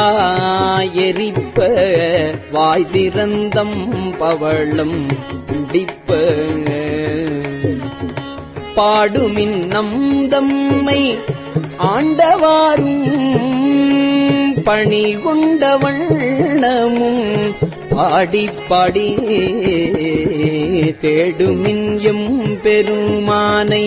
வாய் திறந்தம் பவளம் குடிப்ப பாடுமின் நம்தம்மை ஆண்டவாரும் பணி கொண்ட வண்ணமும் பாடி பாடி தேடுமின் எம் பெருமானை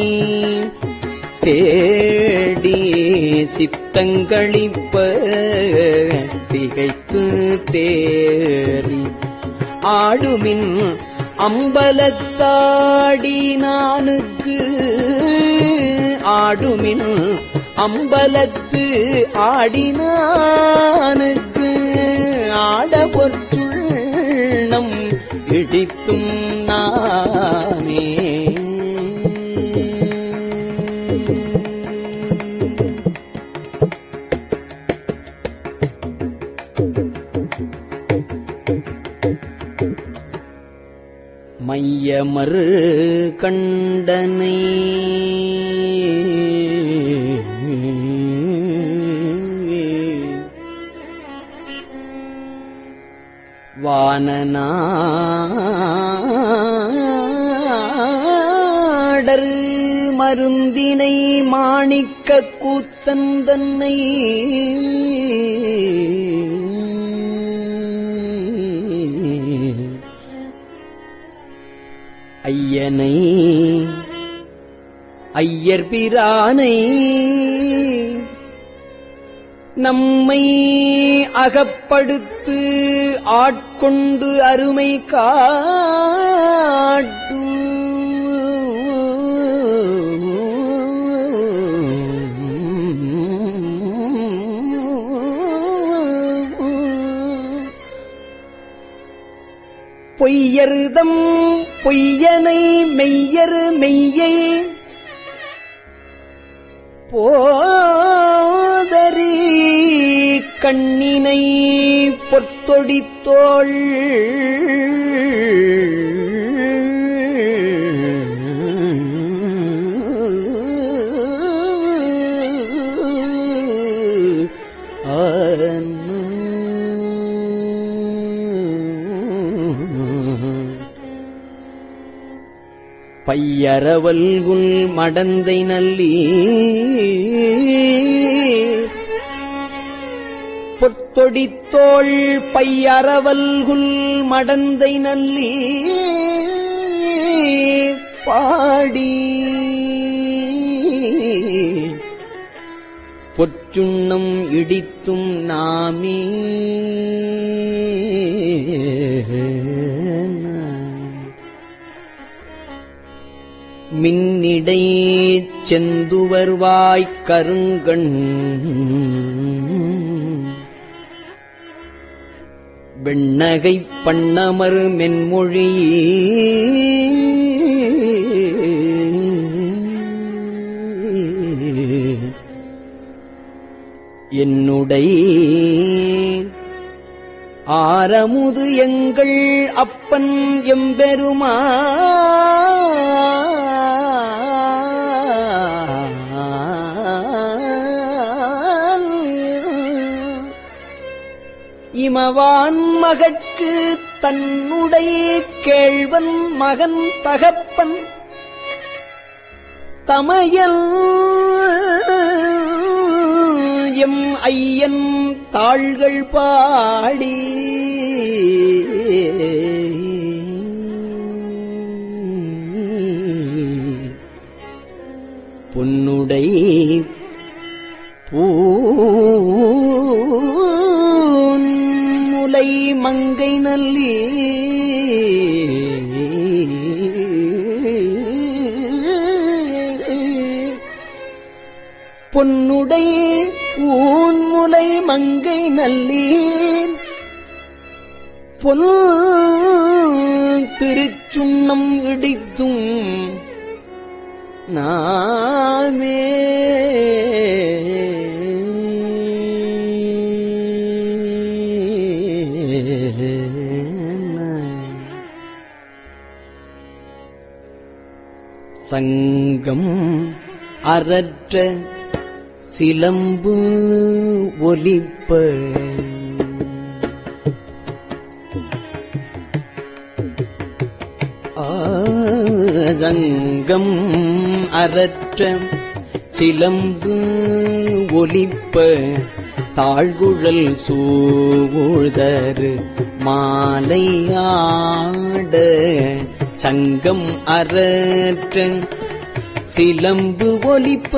தேடி சித்தங்களிப்ப திகைத்து தேறி ஆடுமின் அம்பலத்தாடி நானுக்கு ஆடுமின் அம்பலத்து ஆடினானுக்கு ஆட பொற்றுள்ளம் இடித்தும் நாமே மையமறு கண்டனை வானநாடர் மருந்தினை மாணிக்க கூத்தந்தன்னை ஐயனை ஐயர் பிரானை நம்மை அகப்படுத்து ஆட்கொண்டு அருமை காட்டு பொய்யருதம் பொய்யனை மெய்யரு மெய்யை போதரி கண்ணினை பொற்தொடித்தோள் பையரவல்குல் மடந்தை நல்லி பொத்தொடித்தோள் பையரவல்குல் மடந்தை நல்லி பாடி பொற்றுண்ணம் இடித்தும் நாமே மின்னிடை செந்துவர்வாய்க் கருங்கண் வெண்ணகை பண்ணமர் மென்மொழி என்னுடை ஆரமுது எங்கள் அப்பன் எம்பெருமா இமவான் மகட்கு தன்னுடைய கேழ்வன் மகன் தகப்பன் தமையல் எம் ஐயன் தாள்கள் பாடி பொன்னுடை பூலை மங்கை நல்லி பொன்னுடை ஊன்முலை மங்கை நல்லீர் பொன் திருச்சுண்ணம் இடித்தும் நாமே சங்கம் அறற்ற சிலம்பு ஒலிப்ப ஆசங்கம் அறற்ற சிலம்பு ஒலிப்ப தாழ்குழல் சூழ்தரு மாலையாட சங்கம் அரற்ற சிலம்பு ஒலிப்ப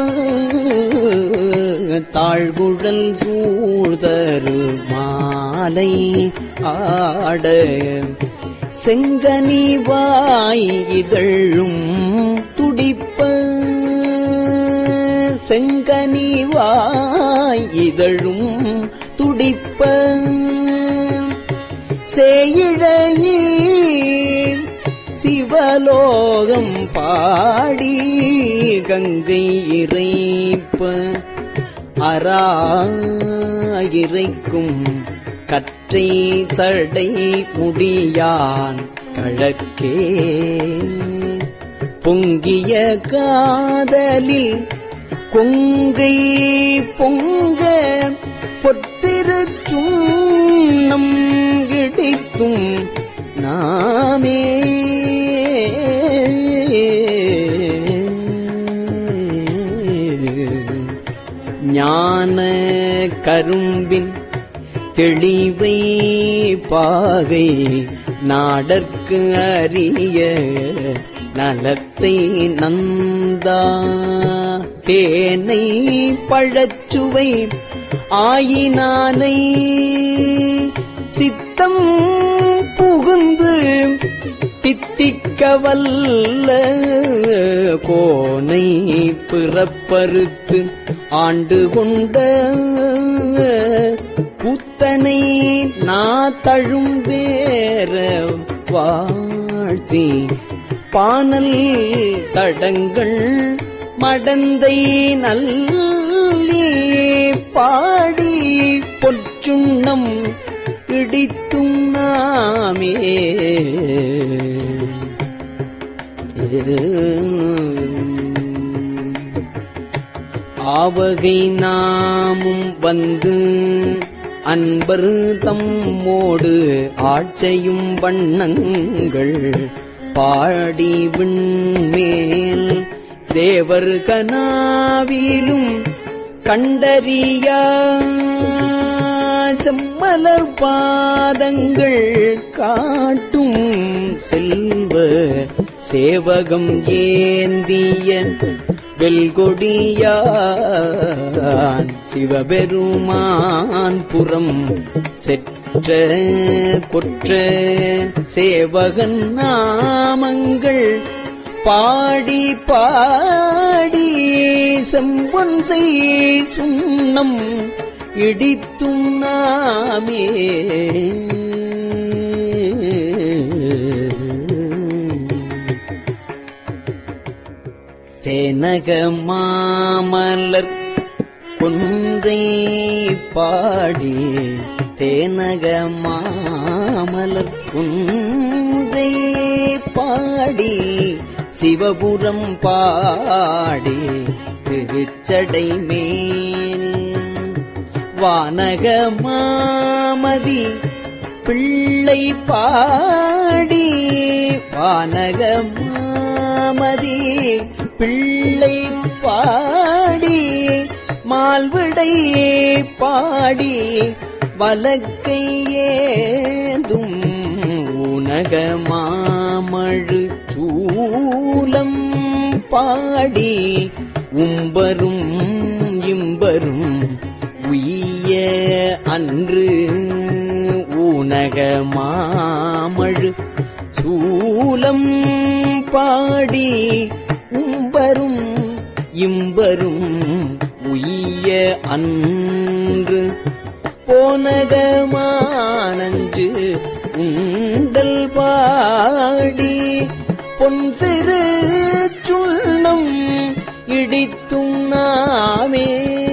தாழ்குழல் சூழ்தரு மாலை ஆட செங்கனி வாய் இதழும் துடிப்ப செங்கனி வாய் இதழும் துடிப்ப சேயிழையீர் சிவலோகம் பாடி கங்கை இறைப்ப அராயிரைக்கும் கற்றை சடை முடியான் கழக்கே பொங்கிய காதலில் கொங்கை பொங்க பொத்திருச்சும் நம் இடித்தும் நாமே ஞான கரும்பின் தெளிவை பாகை நாடற்கு அறிய நலத்தை நந்தா தேனை பழச்சுவை ஆயினானை சித்தம் புகுந்து தித்திக்க வல்ல கோனை பிறப்பறுத்து ஆண்டு கொண்ட புத்தனை நாத்தழும் வேற வாழ்த்தி பானல் தடங்கள் மடந்தை நல்லி பாடி பொற்றுண்ணம் இடித்தும் நாமே ஆவகை நாமும் வந்து அன்பர் தம்மோடு ஆட்சையும் வண்ணங்கள் பாடி விண்மேல் தேவர் கனாவிலும் கண்டறியா செம்மலர் பாதங்கள் காட்டும் செல்வ சேவகம் ஏந்திய வெல்கொடியான் சிவபெருமான் புறம் செற்ற கொற்ற சேவகன் நாமங்கள் பாடி பாடி செம்பொன் செய் சுண்ணம் இடித்தும் நாமே தேனக மாமலர் கொன்றை பாடி தேனக மாமலர் குன்றை பாடி சிவபுரம் பாடி திருச்சடை மேல் வானக மாமதி பிள்ளை பாடி வானக மாமதி பிள்ளை பாடி மால்விடை பாடி வலக்கை ஏந்தும் உனக மாமழு சூலம் பாடி உம்பரும் இம்பரும் உய்ய அன்று ஊனக மாமழு சூலம் பாடி உம்பரும் இம்பரும் உய்ய அன்று போனகமானஞ்சு உண்டல் பாடி பொன்திரு சுண்ணம் இடித்தும் நாமே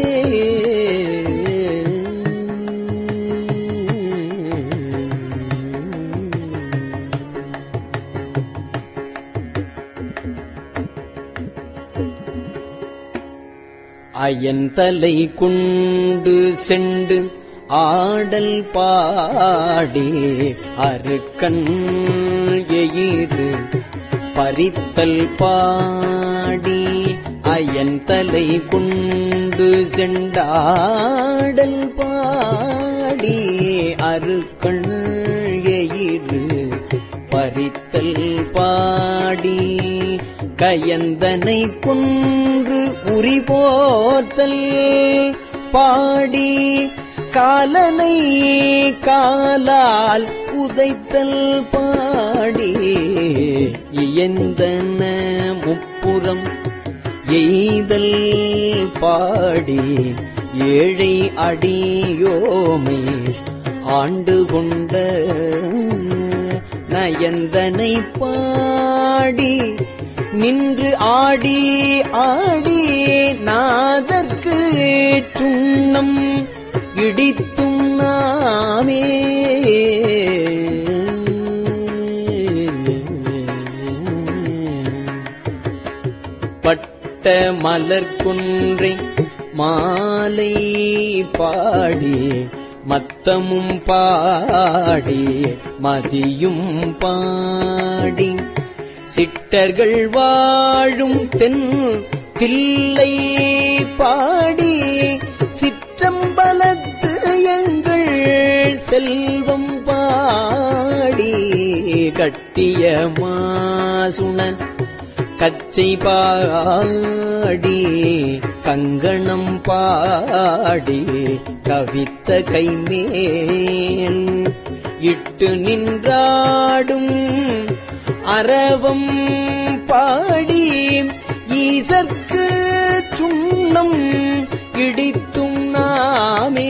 அயன்தலை கொண்டு செண்டு ஆடல் பாடி அருக்கண் எயிறு பறித்தல் பாடி ஐயன் தலை கொண்டு செண்டாடல் பாடி அருக்கண் எயிறு பறித்தல் பாடி கயந்தனை கொன்று உரி போத்தல் பாடி காலனை காலால் உதைத்தல் பாடி இயந்தன முப்புறம் எய்தல் பாடி ஏழை அடியோமை ஆண்டு கொண்ட நயந்தனை பாடி நின்று ஆடி ஆடி நாதற்கு சுண்ணம் இடித்தும் நாமே பட்ட மலர் குன்றை மாலை பாடி மத்தமும் பாடி மதியும் பாடி சிட்டர்கள் வாழும் தென் தில்லை பாடி சிற்றம்பலத்து எங்கள் செல்வம் பாடி கட்டிய மாசுணன் கச்சை பாடி கங்கணம் பாடி கவித்த கைமேல் இட்டு நின்றாடும் அரவம் பாடி ஈசற்கு சுண்ணம் இடித்தும் நாமே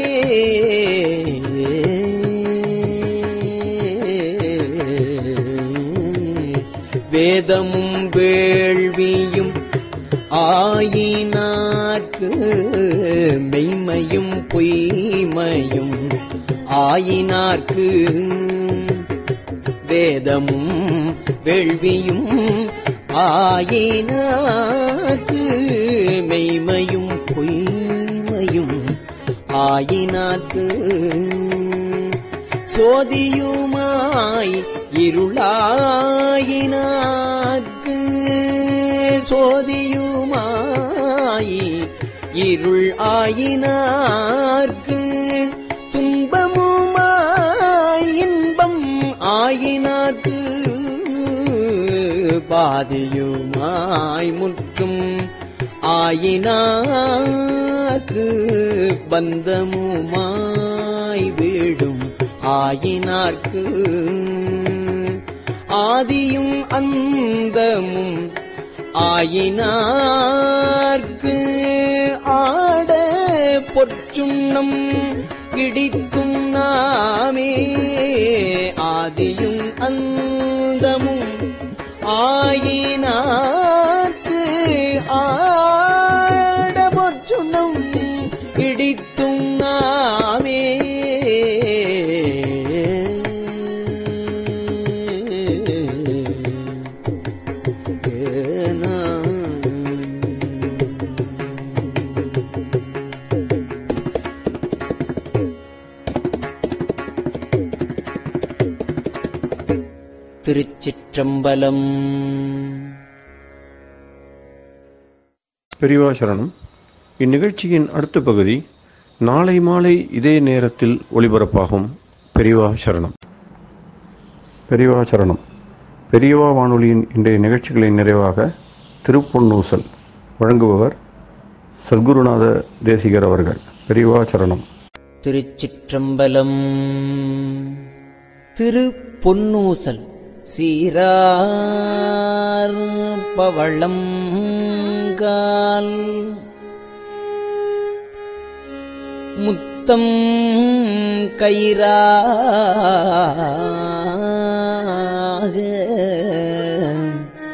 வேதமும் வேள்வியும் ஆயினார்க்கு மெய்மையும் பொய்மையும் ஆயினார்க்கு வேதமும் வேள்வியும் ஆயினார்க்கு மெய்மையும் பொய்மையும் ஆயினார்க்கு சோதியுமாய் இருளாயினார்க்கு சோதியுமாய் இருள் ஆயினார்க்கு துன்பமுமாய் இன்பம் ஆயினார்க்கு பாதியுமாய் முற்றும் ஆயினார்க்கு பந்தமுமாய் வீடும் ஆயினார்க்கு ஆதியும் அந்தமும் ஆயினார்க்கு ஆட பொற்சுண்ணம் இடிக்கும் நாமே ஆதியும் அந்தமும் ஆயினார்க்கு ஆட பொற்சுண்ணம் இடித்தும் நாமே திருச்சிற்றம்பலம் பெரியவா சரணம் இந்நிகழ்ச்சியின் அடுத்த பகுதி நாளை மாலை இதே நேரத்தில் ஒளிபரப்பாகும் பெரியவா சரணம் பெரியவா சரணம் பெரியவா வானொலியின் இன்றைய நிகழ்ச்சிகளின் நிறைவாக திருப்பொன்னூசல் வழங்குபவர் சத்குருநாத தேசிகர் அவர்கள் பெரியவா சரணம் திருச்சிற்றம்பலம் திரு பொன்னூசல் சீரார் பவளம் கால் முத்தம் கயிறாக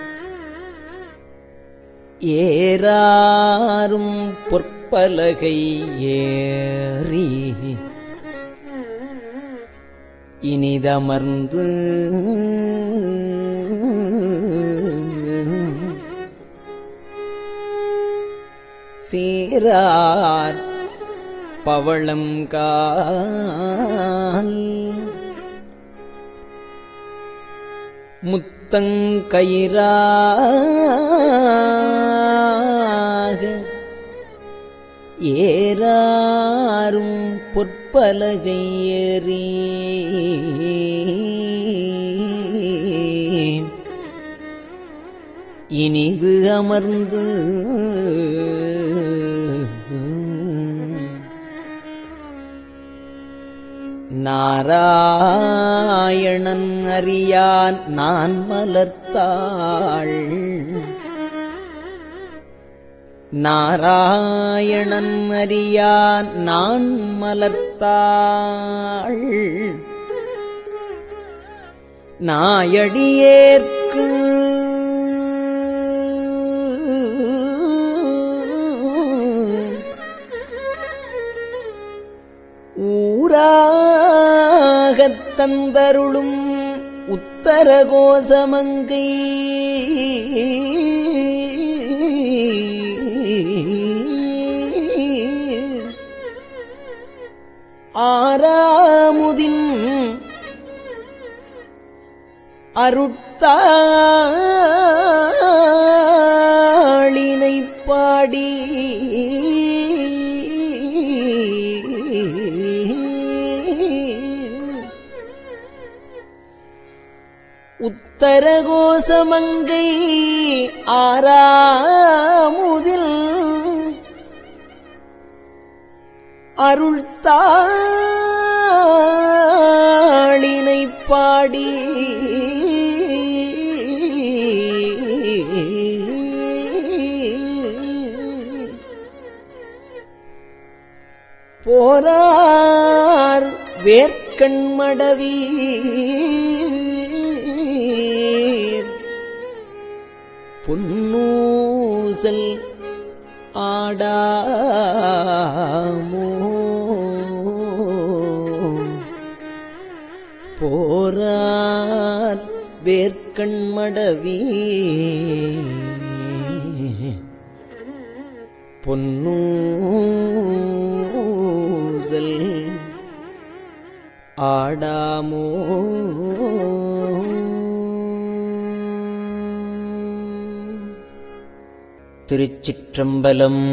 ஏறாரும் பொற்பலகை ஏறி இனிதமர்ந்து சீரார் பவளம் கால் முத்தங்கயிறாக ஏறாரும் பொற்பலகை ஏறி இனிது அமர்ந்து நாராயணன் அறியான் நான் மலர்த்தாள் நாராயணன் அறியான் நான் மலர்த்தாள் நாயடியேற்கு ஊராகத் தந்தருளும் உத்தர கோசமங்கை ஆறாமுதின் அருட்தாளினை பாடி உத்தரகோசமங்கை ஆறாமுதில் அருள்தாளினை பாடி போரார் வேர்க்கண்மடவி பொன்னூசல் ஆடாமோ போரார் வேர்க்கண்மடவி பொன்னூசல் ஆடாமோ திருச்சிற்றம்பலம்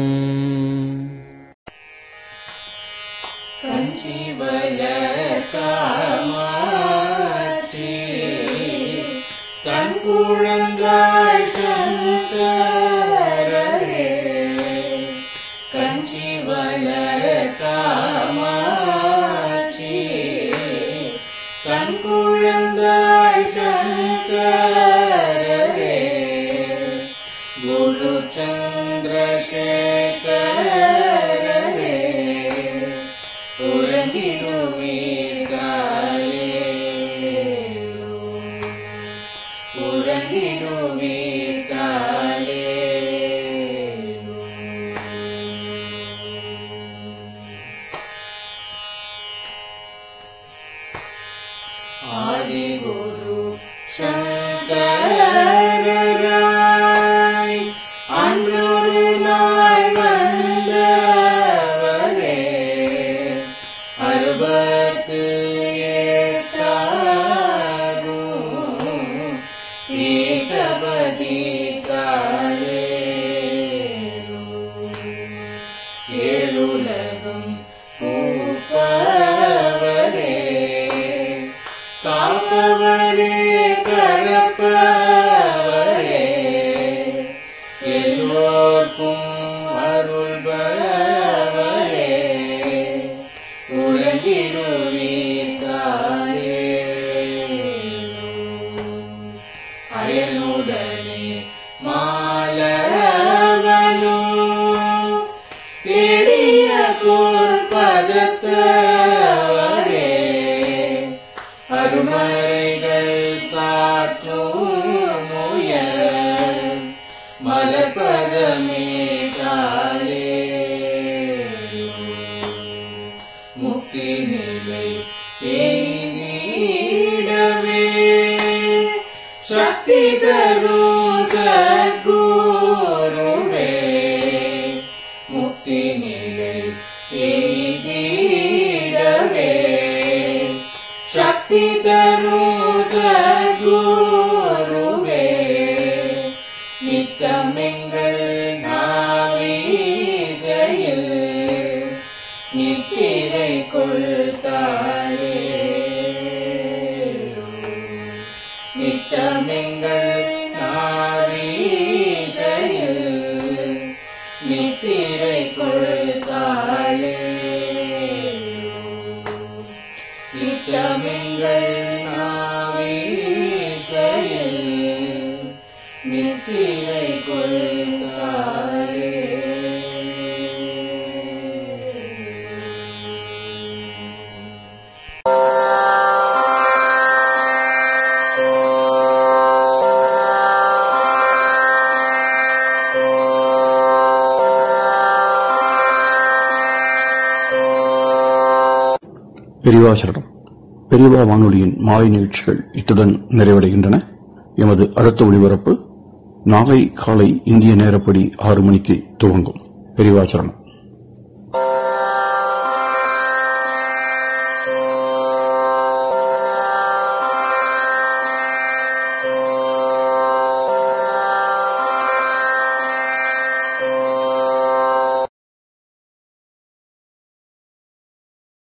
நித்தமெங்கள் நாவீசையில் நித்திரை கொள்காளே நித்தமெங்கள் நாவீசையில் நித்திரை கொள்காளே பெரியவா சரணம் பெரியவா வானொலியின் மாலை நிகழ்ச்சிகள் இத்துடன் நிறைவடைகின்றன எமது அடுத்த ஒளிபரப்பு நாளை காலை இந்திய நேரப்படி ஆறு மணிக்கு துவங்கும் பெரியவா சரணம்